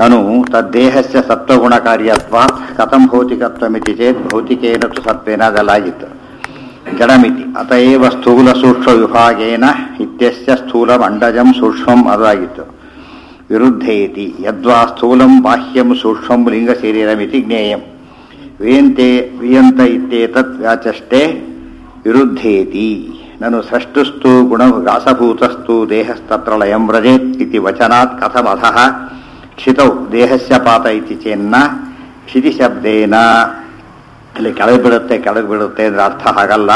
ನನು ತದ್ದೇಹಸ್ಯ ಸತ್ವಗುಣಕಾರ್ಯತ್ವ ಕಥಂ ಭೌತಿಕತ್ವಮಿತಿ ಚೇತ್ ಭೌತಿಕೇನ ತು ಸತ್ವೇನ ಅದೆಲ್ಲಾಗಿತ್ತು ಜಡಮಿತಿ ಅತಏವ ಸ್ಥೂಲ ಸೂಕ್ಷ್ಮ ವಿಭಾಗೇನ ಇತ್ಯಸ್ಯ ಸ್ಥೂಲಂ ಅಂಡಜಂ ಸೂಕ್ಷ್ಮಂ ಅದಾಗಿತ್ತು ವಿರುದ್ಧೇತಿ ಯದ್ವಾ ಸ್ಥೂಲಂ ಬಾಹ್ಯಂ ಸೂಕ್ಷ್ಮಂ ಲಿಂಗಶರೀರಮಿತಿ ಜ್ಞೇಯಂ ವಿಯಂತೆ ವಿಯಂತ ಇತ್ಯೇತತ್ ವ್ಯಾಚಷ್ಟೇ ವಿರುದ್ಧೇತಿ ನನು ಸೃಷ್ಟುಸ್ತು ಗುಣಗಾಸಭೂತಸ್ತು ದೇಹಸ್ತತ್ರ ಲಯಂ ವ್ರಜೇತ್ ಇತಿ ವಚನಾತ್ ಕಥಮಧಃ ಕ್ಷಿತೌ ದೇಹಸ್ಯ ಪಾತ ಇತಿ ಚೇನ್ನ ಕ್ಷಿತಿಶಬ್ದೇನ ಅಲ್ಲಿ ಕೆಳಗೆ ಬೀಳುತ್ತೆ ಕೆಳಗೆ ಬೀಳುತ್ತೆ ಅಂದ್ರೆ ಅರ್ಥ ಹಾಗಲ್ಲ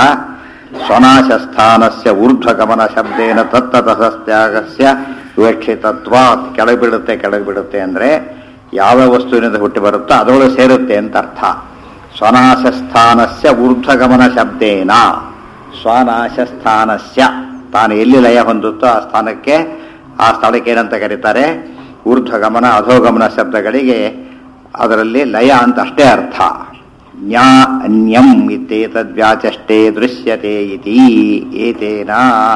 ಸ್ವನಾಶಸ್ಥಾನಸ್ಯ ಊರ್ಧ್ವಗಮನ ಶಬ್ದೇನ ತತ್ತತಸತ್ಯಾಗಸ್ಯ ವಿವಕ್ಷಿತತ್ವಾತ್ ಕೆಳಗೆ ಬೀಳುತ್ತೆ ಕೆಳಗೆ ಬೀಳುತ್ತೆ ಅಂದ್ರೆ ಯಾವ ವಸ್ತುವಿನಿಂದ ಹುಟ್ಟಿ ಬರುತ್ತೋ ಅದರೊಳಗೆ ಸೇರುತ್ತೆ ಅಂತ ಅರ್ಥ ಸ್ವನಾಶಸ್ಥಾನಸ್ಯ ಊರ್ಧ್ವಗಮನ ಶಬ್ದೇನ ಸ್ವನಾಶಸ್ಥಾನಸ್ಯ ತಾನು ಎಲ್ಲಿ ಲಯ ಹೊಂದುತ್ತೋ ಆ ಸ್ಥಾನಕ್ಕೆ ಆ ಸ್ಥಳಕ್ಕೆ ಏನಂತ ಕರೀತಾರೆ ಊರ್ಧ್ವಗಮನ ಅಧೋಗಮನ ಶಬ್ದಗಳಿಗೆ ಅದರಲ್ಲಿ ಲಯ ಅಂತ ಅಷ್ಟೇ ಅರ್ಥ ಜ್ಞಾ ಅನ್ಯಂ ಇತ್ಯೇತದ್ವ್ಯಾಚಷ್ಟೇ ದೃಶ್ಯತೆ ಇತಿ ಏತೇನ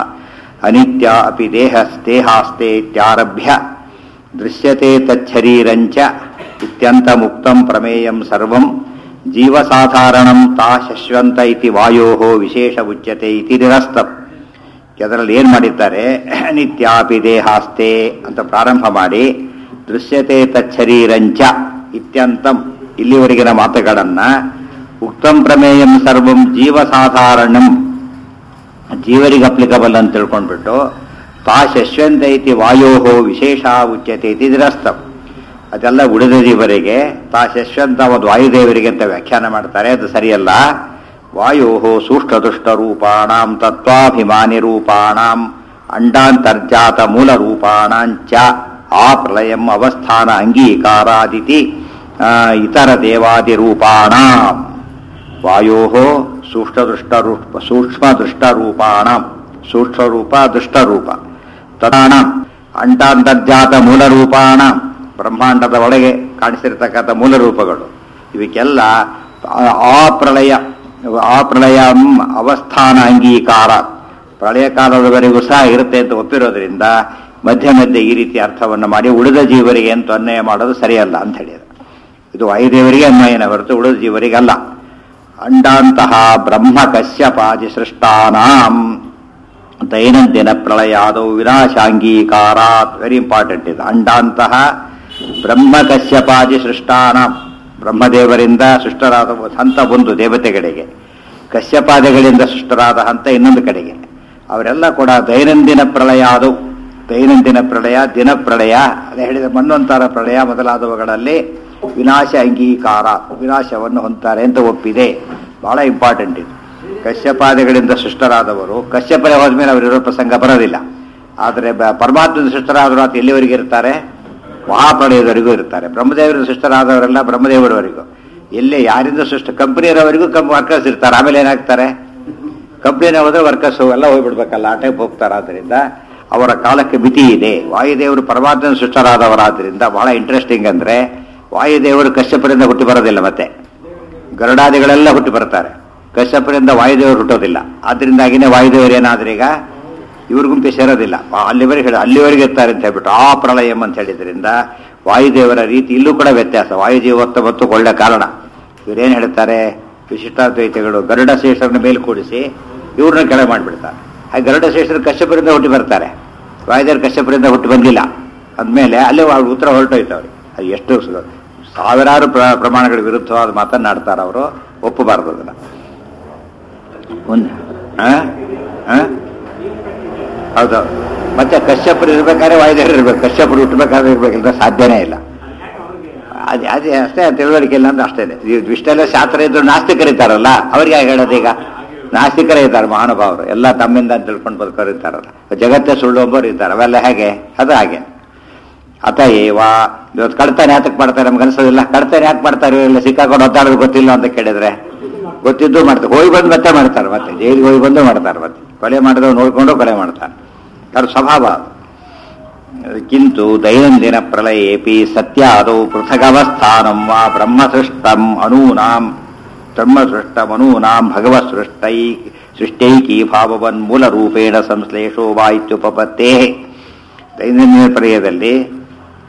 ಅನಿತ್ಯ ಅಪಿ ದೇಹ ದೇಹಾಸ್ತೆ ಇತ್ಯಾರಭ್ಯ ದೃಶ್ಯತೆ ತಚ್ಛರೀರಂಚ ಇತ್ಯಂತ ಮುಕ್ತಂ ಪ್ರಮೇಯಂ ಸರ್ವಂ ಜೀವಸಾಧಾರಣಂ ತಾ ಶಶ್ವಂತ ಇತಿ ವಾಯೋ ವಿಶೇಷ ಉಚ್ಯತೆ ಇತಿ ನಿರಸ್ತಂ ಅದರಲ್ಲಿ ಏನು ಮಾಡಿದ್ದಾರೆ ನಿತ್ಯಾಪಿ ದೇಹಾಸ್ತೆ ಅಂತ ಪ್ರಾರಂಭ ಮಾಡಿ ದೃಶ್ಯತೆ ತಚ್ಛರೀರಂಚ ಇತ್ಯಂತಂ ಇಲ್ಲಿವರೆಗಿನ ಮಾತುಗಳನ್ನ ಉಕ್ತಂ ಪ್ರಮೇಯಂ ಸರ್ವಂ ಜೀವಸಾಧಾರಣಂ ಜೀವರಿಗೆ ಅಪ್ಲಿಕಬಲ್ ಅಂತ ತಿಳ್ಕೊಂಡ್ಬಿಟ್ಟು ತಾ ಶಶ್ವಂತ ಇತಿ ವಾಯೋ ವಿಶೇಷ ಉಚ್ಯತೆ ಇತಿ ನಿರಸ್ತಂ ಅದೆಲ್ಲ ಉಳಿದ ಜೀವರಿಗೆ ತಾ ಶಶ್ವಂತ ಒಂದು ವಾಯುದೇವರಿಗೆ ಅಂತ ವ್ಯಾಖ್ಯಾನ ಮಾಡ್ತಾರೆ ಅದು ಸರಿಯಲ್ಲ ವಾಯೋ ಸೂಕ್ಷ್ಮದುಷ್ಟ ರೂಪಾಣಾಂ ತತ್ವಾಭಿಮಾನಿ ರೂಪಾಣಾಂ ಅಂಡಾಂತರ್ಜಾತ ಮೂಲ ರೂಪಾಣಾಂಚ ಆ ಪ್ರಳಯಂ ಅವಸ್ಥಾನ ಅಂಗೀಕಾರಾದಿತಿ ಇತರ ದೇವಾದಿ ರೂಪಾಣಾಂ ವಾಯೋ ಸೂಕ್ಷ್ಮದೃಷ್ಟ ರೂಪ ಸೂಕ್ಷ್ಮದೃಷ್ಟ ರೂಪಾಣಾಂ ಸೂಕ್ಷ್ಮರೂಪ ದೃಷ್ಟರೂಪ ತದಾಣಾಂ ಅಂಟಾಂತರ್ಜಾತ ಮೂಲ ರೂಪಾಣಾಂ ಬ್ರಹ್ಮಾಂಡದ ಒಳಗೆ ಕಾಣಿಸಿರ್ತಕ್ಕಂಥ ಮೂಲ ರೂಪಗಳು ಇವಕ್ಕೆಲ್ಲ ಆ ಪ್ರಳಯ ಆ ಪ್ರಳಯ ಅವಸ್ಥಾನ ಅಂಗೀಕಾರ ಪ್ರಳಯ ಕಾಲದವರೆಗೂ ಸಹ ಇರುತ್ತೆ ಅಂತ ಒಪ್ಪಿರೋದ್ರಿಂದ ಮಧ್ಯ ಮಧ್ಯೆ ಈ ರೀತಿ ಅರ್ಥವನ್ನು ಮಾಡಿ ಉಳಿದ ಜೀವರಿಗೆ ಅಂತ ಅನ್ವಯ ಮಾಡೋದು ಸರಿಯಲ್ಲ ಅಂತ ಹೇಳಿದ್ರು ಇದು ವಾಯುದೇವರಿಗೆ ಅನ್ವಯನ ಹೊರತು ಉಳಿದ ಜೀವರಿಗೆ ಅಲ್ಲ ಅಂಡಾಂತಹ ಬ್ರಹ್ಮ ಕಶ್ಯಪಾದಿ ಸೃಷ್ಟಾನಾಂ ದೈನಂದಿನ ಪ್ರಳಯಾದವು ವಿನಾಶಾಂಗೀಕಾರಾತ್ ವೆರಿ ಇಂಪಾರ್ಟೆಂಟ್ ಇದು ಅಂಡಾಂತಹ ಬ್ರಹ್ಮ ಕಶ್ಯಪಾದಿ ಸೃಷ್ಟಾನಾಂ ಬ್ರಹ್ಮದೇವರಿಂದ ಸೃಷ್ಟರಾದ ಹಂತ ಒಂದು ದೇವತೆಗಳಿಗೆ ಕಶ್ಯಪಾದಗಳಿಂದ ಸೃಷ್ಟರಾದ ಹಂತ ಇನ್ನೊಂದು ಕಡೆಗೆ ಅವರೆಲ್ಲ ಕೂಡ ದೈನಂದಿನ ಪ್ರಳಯ ಆದವು ದೈನಂದಿನ ಪ್ರಳಯ ದಿನ ಪ್ರಳಯ ಅದೇ ಹೇಳಿದ ಮಣ್ಣೊಂತರ ಪ್ರಳಯ ಮೊದಲಾದವುಗಳಲ್ಲಿ ವಿನಾಶ ಅಂಗೀಕಾರ ವಿನಾಶವನ್ನು ಹೊಂತಾರೆ ಅಂತ ಒಪ್ಪಿದೆ ಬಹಳ ಇಂಪಾರ್ಟೆಂಟ್ ಇದು ಕಶ್ಯಪಾದಗಳಿಂದ ಸೃಷ್ಟರಾದವರು ಕಶ್ಯಪರೆ ಹೋದ್ಮೇಲೆ ಅವರಿರೋ ಪ್ರಸಂಗ ಬರೋದಿಲ್ಲ ಆದರೆ ಪರಮಾತ್ಮದ ಸೃಷ್ಟರಾದರು ಅಂತ ಎಲ್ಲಿವರೆಗೆ ಇರ್ತಾರೆ ಮಹಾಪ್ರಳಯದವರೆಗೂ ಇರ್ತಾರೆ ಬ್ರಹ್ಮದೇವರ ಸೃಷ್ಟರಾದವರೆಲ್ಲ ಬ್ರಹ್ಮದೇವರವರೆಗೂ ಎಲ್ಲೇ ಯಾರಿಂದ ಸೃಷ್ಟ ಕಂಪನಿಯವರೆಗೂ ಕಂ ವರ್ಕರ್ಸ್ ಇರ್ತಾರೆ ಆಮೇಲೆ ಏನಾಗ್ತಾರೆ ಕಂಪ್ನಿನ ಹೋದ್ರೆ ವರ್ಕರ್ಸ್ ಎಲ್ಲ ಹೋಗ್ಬಿಡ್ಬೇಕಲ್ಲ ಆ ಟೈಪ್ ಹೋಗ್ತಾರೆ ಆದ್ದರಿಂದ ಅವರ ಕಾಲಕ್ಕೆ ಮಿತಿ ಇದೆ ವಾಯುದೇವರು ಪರಮಾತ್ಮನ ಸೃಷ್ಟರಾದವರಾದ್ರಿಂದ ಬಹಳ ಇಂಟ್ರೆಸ್ಟಿಂಗ್ ಅಂದ್ರೆ ವಾಯುದೇವರು ಕಶ್ಯಪರಿಂದ ಹುಟ್ಟಿ ಬರೋದಿಲ್ಲ ಮತ್ತೆ ಗರುಡಾದಿಗಳೆಲ್ಲ ಹುಟ್ಟಿ ಬರ್ತಾರೆ ಕಶ್ಯಪರಿಂದ ವಾಯುದೇವರು ಹುಟ್ಟೋದಿಲ್ಲ ಆದ್ರಿಂದಾಗಿನೇ ವಾಯುದೇವರು ಏನಾದ್ರೆ ಈಗ ಇವ್ರ ಗುಂಪಿ ಸೇರೋದಿಲ್ಲ ಅಲ್ಲಿವರೆಗೆ ಹೇಳಿ ಅಲ್ಲಿವರೆಗೆ ಇರ್ತಾರೆ ಅಂತ ಹೇಳ್ಬಿಟ್ಟು ಆ ಪ್ರಳಯಂ ಅಂತ ಹೇಳಿದ್ರಿಂದ ವಾಯುದೇವರ ರೀತಿ ಇಲ್ಲೂ ಕೂಡ ವ್ಯತ್ಯಾಸ ವಾಯುಜೀವತ್ತ ಮತ್ತು ಒಳ್ಳೆ ಕಾರಣ ಇವರೇನು ಹೇಳ್ತಾರೆ ವಿಶಿಷ್ಟಾದ್ವೈತಗಳು ಗರುಡ ಶೇಷರನ್ನ ಮೇಲೆ ಕೂಡಿಸಿ ಇವ್ರನ್ನ ಕೆಳಗೆ ಮಾಡಿಬಿಡ್ತಾರೆ ಹಾಗೆ ಗರುಡ ಶೇಷರು ಕಶ್ಯಪರಿಂದ ಹುಟ್ಟಿ ಬರ್ತಾರೆ ವಾಯುದೇವರು ಕಶ್ಯಪರಿಂದ ಹುಟ್ಟಿ ಬಂದಿಲ್ಲ ಅಂದಮೇಲೆ ಅಲ್ಲೇ ಉತ್ತರ ಹೊರಟೋಯ್ತು ಅವ್ರಿಗೆ ಅದು ಎಷ್ಟು ಸಾವಿರಾರು ಪ್ರ ಪ್ರಮಾಣಗಳ ವಿರುದ್ಧವಾದ ಮಾತನ್ನಾಡ್ತಾರೆ ಅವರು ಒಪ್ಪಬಾರದು ಅದನ್ನ ಒಂದು ಹೌದು ಮತ್ತೆ ಕಶ್ಯಪರು ಇರ್ಬೇಕಾದ್ರೆ ವಾಯುದೇವರು ಇರ್ಬೇಕು ಕಶ್ಯಪರು ಹುಟ್ಟಬೇಕಾದ್ರೆ ಇರ್ಬೇಕಿಲ್ಲ ಸಾಧ್ಯನೇ ಇಲ್ಲ ಅದೇ ಅದೇ ಅಷ್ಟೇ ತಿಳುವಳಿಕೆ ಇಲ್ಲ ಅಂದ್ರೆ ಅಷ್ಟೇ ಇಷ್ಟೆಲ್ಲ ಶಾಸ್ತ್ರ ಇದ್ರು ನಾಸ್ತಿಕರಿದ್ದಾರಲ್ಲ ಅವ್ರಿಗೆ ಹೇಳೋದು ಈಗ ನಾಸ್ತಿಕರೇ ಇದ್ದಾರೆ ಮಹಾನುಭಾವರು ಎಲ್ಲ ತಮ್ಮಿಂದ ಅಂತ ತಿಳ್ಕೊಂಡು ಬದುಕೋರು ಇದ್ದಾರಲ್ಲ ಜಗತ್ತೇ ಸುಳ್ಳು ಒಬ್ಬರು ಇದ್ದಾರೆ ಅವೆಲ್ಲ ಹೇಗೆ ಅದು ಹಾಗೆ ಅತ ಏವ ಇವತ್ತು ಕಳ್ತಾನೆ ಯಾತಕ್ಕೆ ಮಾಡ್ತಾರೆ ನಮ್ಗೆ ಅನ್ಸೋದಿಲ್ಲ ಕಳ್ತಾನೆ ಯಾಕೆ ಮಾಡ್ತಾರೆ ಇಲ್ಲ ಸಿಕ್ಕಾಕೊಂಡು ಒದ್ದಾಡೋದು ಗೊತ್ತಿಲ್ಲ ಅಂತ ಕೇಳಿದ್ರೆ ಗೊತ್ತಿದ್ದು ಮಾಡ್ತಾರೆ ಹೋಗಿ ಬಂದು ಮತ್ತೆ ಮಾಡ್ತಾರೆ ಮತ್ತೆ ಜೈಲಿಗೆ ಹೋಗಿ ಬಂದು ಮಾಡ್ತಾರೆ ಮತ್ತೆ ಕೊಲೆ ಮಾಡಿದವ್ ನೋಡ್ಕೊಂಡು ಕೊಲೆ ಮಾಡ್ತಾರೆ ಅವ್ರ ಸ್ವಭಾವ ಕಿಂತು ದೈನಂದಿನ ಪ್ರಳಯೇಪಿ ಸತ್ಯಾದೌ ಪೃಥಗವಸ್ಥಾನಂ ವಾ ಬ್ರಹ್ಮಸೃಷ್ಟಂ ಅನೂನಾಂ ಬ್ರಹ್ಮಸೃಷ್ಟಮನೂನಾಂ ಭಗವತ್ಸೃಷ್ಟೈ ಸೃಷ್ಟೈಕಿ ಭಾವವನ್ ಮೂಲ ರೂಪೇಣ ಸಂಶ್ಲೇಷೋ ವಾ ಇತ್ಯುಪಪತ್ತೇ ದೈನಂದಿನ ಪ್ರಳಯದಲ್ಲಿ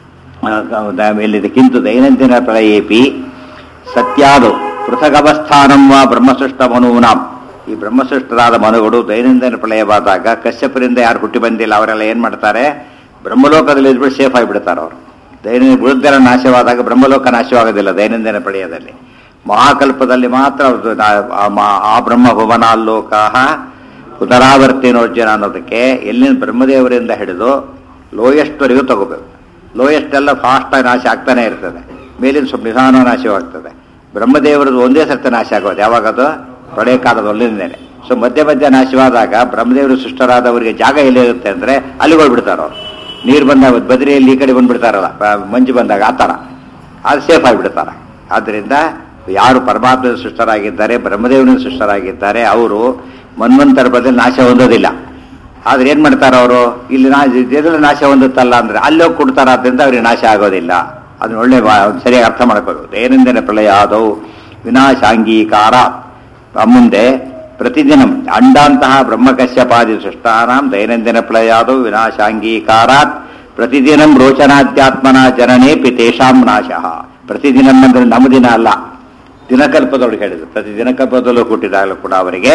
ಎಲ್ಲಿದೆ ಕಿಂತು ದೈನಂದಿನ ಪ್ರಳಯೇಪಿ ಸತ್ಯಾದು ಪೃಥಗವಸ್ಥಾನಂ ವಾ ಬ್ರಹ್ಮಸೃಷ್ಟ ಮನೂನಾಂ ಈ ಬ್ರಹ್ಮಸೃಷ್ಟರಾದ ಮನುಗಳು ದೈನಂದಿನ ಪ್ರಳಯವಾದಾಗ ಕಶ್ಯಪರಿಂದ ಯಾರು ಹುಟ್ಟಿ ಬಂದಿಲ್ಲ ಅವರೆಲ್ಲ ಏನು ಮಾಡ್ತಾರೆ ಬ್ರಹ್ಮಲೋಕದಲ್ಲಿ ಇದ್ಬಿಟ್ಟು ಸೇಫ್ ಆಗಿಬಿಡ್ತಾರೆ ಅವರು ದೈನಂದಿನ ವೃದ್ಧರ ನಾಶವಾದಾಗ ಬ್ರಹ್ಮಲೋಕ ನಾಶವಾಗೋದಿಲ್ಲ ದೈನಂದಿನ ಪ್ರಳಯದಲ್ಲಿ ಮಹಾಕಲ್ಪದಲ್ಲಿ ಮಾತ್ರ ಅದು ನಾ- ಆ ಮಾ- ಆ ಬ್ರಹ್ಮ ಭುವನಾಲ್ಲೋಕ ಪುನರಾವರ್ತಿನೋರ್ಜನ ಅನ್ನೋದಕ್ಕೆ ಎಲ್ಲಿನ ಬ್ರಹ್ಮದೇವರಿಂದ ಹಿಡಿದು ಲೋಯೆಸ್ಟ್ವರೆಗೂ ತಗೋಬೇಕು ಲೋಯೆಸ್ಟ್ ಎಲ್ಲ ಫಾಸ್ಟಾಗಿ ನಾಶ ಆಗ್ತಾನೆ ಇರ್ತದೆ ಮೇಲಿನ ಸ್ವಲ್ಪ ನಿಧಾನ ನಾಶವಾಗ್ತದೆ ಬ್ರಹ್ಮದೇವರದ್ದು ಒಂದೇ ಸರ್ತಿ ನಾಶ ಆಗೋದು ಯಾವಾಗದು ಪ್ರಳಯ ಕಾಲದ ಒಳ್ಳಿಂದೇನೆ ಸೊ ಮಧ್ಯ ಮಧ್ಯ ನಾಶವಾದಾಗ ಬ್ರಹ್ಮದೇವರು ಸೃಷ್ಟರಾದವರಿಗೆ ಜಾಗ ಎಲ್ಲಿರುತ್ತೆ ಅಂದರೆ ಅಲ್ಲಿಗೆ ಹೋಗ್ಬಿಡ್ತಾರೆ ಅವರು ನೀರು ಬಂದಾಗ ಬದರಿಯಲ್ಲಿ ಈ ಕಡೆ ಬಂದ್ಬಿಡ್ತಾರಲ್ಲ ಬ- ಮಂಜು ಬಂದಾಗ ಆ ಥರ ಅದು ಸೇಫ್ ಆಗಿಬಿಡ್ತಾರೆ ಆದ್ದರಿಂದ ಯಾರು ಪರಮಾತ್ಮ ಸೃಷ್ಟರಾಗಿದ್ದಾರೆ ಬ್ರಹ್ಮದೇವನ ಸೃಷ್ಟರಾಗಿದ್ದಾರೆ ಅವರು ಮನ್ವಂತರ ಬದಲು ನಾಶ ಹೊಂದೋದಿಲ್ಲ ಆದ್ರೆ ಏನ್ ಮಾಡ್ತಾರೆ ಅವರು ಇಲ್ಲಿ ನಾ ಇದರಲ್ಲಿ ನಾಶ ಹೊಂದುತ್ತಲ್ಲ ಅಂದ್ರೆ ಅಲ್ಲಿ ಹೋಗಿ ಕೊಡ್ತಾರ ಆದ್ರಿಂದ ಅವ್ರಿಗೆ ನಾಶ ಆಗೋದಿಲ್ಲ ಅದನ್ನ ಒಳ್ಳೆ ವಾ- ಸರಿಯಾಗಿ ಅರ್ಥ ಮಾಡ್ಕೋಬೇಕು ದೈನಂದಿನ ಪ್ರಳಯ ಆದವು ವಿನಾಶಾಂಗೀಕಾರ ಆ ಮುಂದೆ ಪ್ರತಿದಿನ ಅಂಡಾಂತಹ ಬ್ರಹ್ಮಕಶ್ಯಪಾದಿ ಸೃಷ್ಟಾನಾಂ ದೈನಂದಿನ ಪ್ರಳಯಾದವು ವಿನಾಶಾಂಗೀಕಾರಾತ್ ಪ್ರತಿದಿನಂ ರೋಚನಾಧ್ಯಾತ್ಮನ ಜನನೇಪಿ ತೇಷಾಂ ನಾಶಃ ಪ್ರತಿದಿನ ಅಂದ್ರೆ ನಮ್ಮ ದಿನ ಅಲ್ಲ ದಿನಕಲ್ಪದೊಳಗೆ ಹೇಳಿದ್ರು ಪ್ರತಿ ದಿನಕಲ್ಪದಲ್ಲೂ ಹುಟ್ಟಿದಾಗಲೂ ಕೂಡ ಅವರಿಗೆ